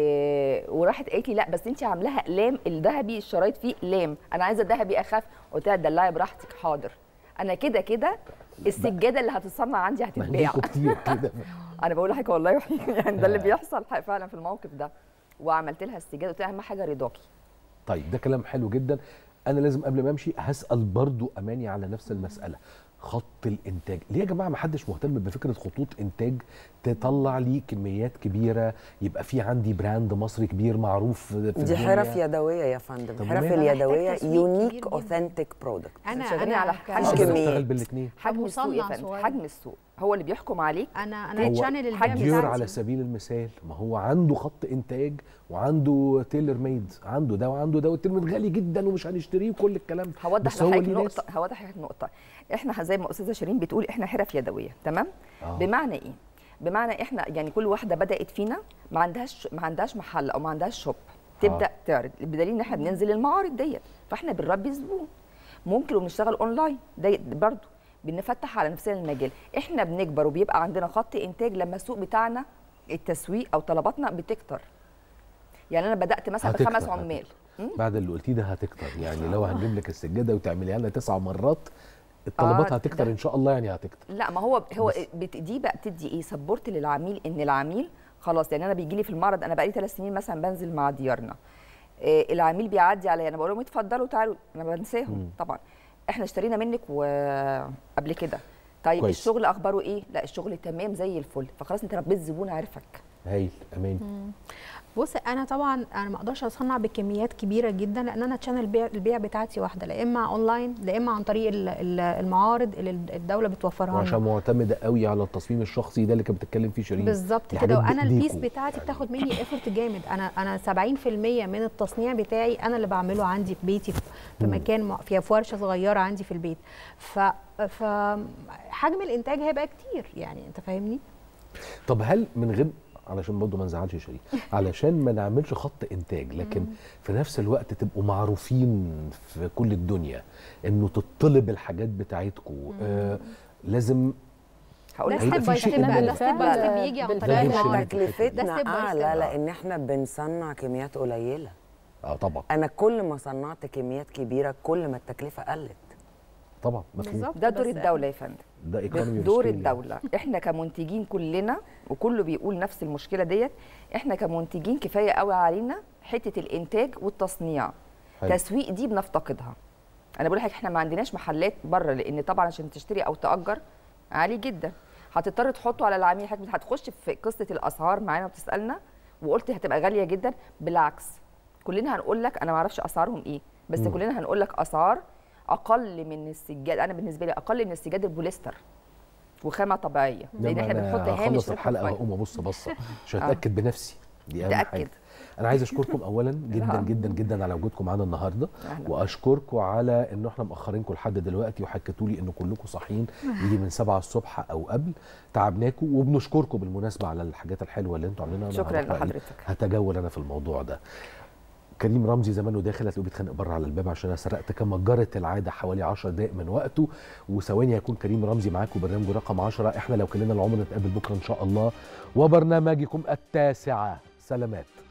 وراحت قالت لي لا بس انت عاملاها اقلام الذهبي الشرايط فيه اقلام انا عايزه الذهبي اخف قلت لها دلعي براحتك حاضر انا كده كده السجاده اللي هتتصنع عندي ما هتتباع عندكم كتير كده انا بقول لحضرتك والله يعني ده اللي بيحصل فعلا في الموقف ده وعملت لها السجاده قلت لها اهم حاجه رضاكي طيب ده كلام حلو جدا انا لازم قبل ما امشي هسال برضو اماني على نفس المساله خط الانتاج ليه يا جماعه ما حدش مهتم بفكره خطوط انتاج تطلع لي كميات كبيره يبقى في عندي براند مصري كبير معروف في دي الدنيا. حرف يدويه يا فندم طب الحرف وماله؟ اليدويه محتاج تسويق يونيك كبير جداً. اوثنتيك برودكت انا شغالين انا على ك- حاجة عايز كمية. اشتغل بالاثنين حجم السوق يا مصنع فندم صغير. حجم السوق هو اللي بيحكم عليك انا انا هو الشانل البيع حجم ديور بتاعتي على سبيل المثال ما هو عنده خط انتاج وعنده تيلر ميد عنده ده وعنده ده والتيلر ميد غالي جدا ومش هنشتريه وكل الكلام ده هوضح بس هو لحضرتك ليه ناس نقطه هوضح لحضرتك نقطه احنا زي ما استاذه شيرين بتقول احنا حرف يدويه تمام آه. بمعنى ايه بمعنى احنا يعني كل واحده بدات فينا ما عندهاش ما عندهاش محل او ما عندهاش شوب تبدا آه. تعرض بدليل ان احنا بننزل المعارض ديت فاحنا بنربي زبون ممكن وبنشتغل اونلاين ده برضه بنفتح على نفسنا المجال احنا بنكبر وبيبقى عندنا خط انتاج لما السوق بتاعنا التسويق او طلباتنا بتكتر يعني انا بدات مثلا هتكتر، بخمس هتكتر. عمال بعد اللي قلتيه ده هتكتر يعني لو هنجيب لك السجاده وتعمليها لنا تسع مرات الطلبات آه، هتكتر ده- ان شاء الله يعني هتكتر لا ما هو هو بس. بت- دي بقى بتدي ايه سبورت للعميل ان العميل خلاص يعني انا بيجي لي في المعرض انا بقالي ثلاث سنين مثلا بنزل مع ديارنا إيه العميل بيعدي عليا انا بقول لهم اتفضلوا تعالوا انا بنساهم طبعا احنا اشترينا منك وقبل كده طيب كويس. كويس. الشغل اخباره ايه لا الشغل تمام زي الفل فخلاص انت ربيت زبون عارفك هايل امان بص انا طبعا انا ما اقدرش اصنع بكميات كبيره جدا لان انا تشانل البيع, البيع بتاعتي واحده لا اما اونلاين لا اما عن طريق ال- ال- المعارض اللي الدوله بتوفرها وعشان لنا معتمده قوي على التصميم الشخصي ده اللي كانت بتتكلم فيه شيرين بالظبط دي كده حاجات وانا البيس بإيديكوا. بتاعتي بتاخد مني ايفورت جامد انا انا 70% من التصنيع بتاعي انا اللي بعمله عندي في بيتي في في مكان م- في في ورشه صغيره عندي في البيت ف فحجم الانتاج هيبقى كتير يعني انت فاهمني طب هل من غير علشان برضه ما نزعلش شيرين علشان ما نعملش خط انتاج لكن في نفس الوقت تبقوا معروفين في كل الدنيا انه تطلب الحاجات بتاعتكم آه لازم هقول ده لك هيبقى ستيب في باي شيء ستيب إن ده ستيب باي ستيب بالفعل- بيجي عن بالفعل طريق ده المعارض شركة ده تكلفتنا step by اعلى step. لان احنا بنصنع كميات قليله اه طبعا انا كل ما صنعت كميات كبيره كل ما التكلفه قلت طبعا مفهوم بالظبط ده دور بس الدوله يا فندم ده ايكونومي دور الدوله احنا كمنتجين كلنا وكله بيقول نفس المشكله ديت احنا كمنتجين كفايه قوي علينا حته الانتاج والتصنيع حلو. تسويق دي بنفتقدها انا بقول لك احنا ما عندناش محلات بره لان طبعا عشان تشتري او تاجر عالي جدا هتضطر تحطه على العميل حضرتك هتخش في قصه الاسعار معانا وتسالنا وقلت هتبقى غاليه جدا بالعكس كلنا هنقول لك انا ما اعرفش اسعارهم ايه بس مم. كلنا هنقول لك اسعار اقل من السجاد انا بالنسبه لي اقل من السجاد البوليستر وخامه طبيعيه لان احنا بنحط هامش هخلص ربح الحلقه كويس. واقوم ابص بصه عشان آه. اتاكد بنفسي دي اهم تأكد. حاجه انا عايز اشكركم اولا جدا آه. جدا جدا على وجودكم معانا النهارده أهلا. واشكركم على ان احنا مأخرينكم لحد دلوقتي وحكيتوا لي ان كلكم صاحيين يجي من 7 الصبح او قبل تعبناكم وبنشكركم بالمناسبه على الحاجات الحلوه اللي انتوا عاملينها أنا شكراً هروح بقى إيه، لحضرتك. هتجول انا في الموضوع ده كريم رمزي زمانه داخل هتلاقيه بيتخانق بره على الباب عشان انا سرقت كما جرت العاده حوالي 10 دقائق من وقته وثواني هيكون كريم رمزي معاكم برنامجه رقم 10 احنا لو كلنا العمر نتقابل بكره ان شاء الله وبرنامجكم التاسعه سلامات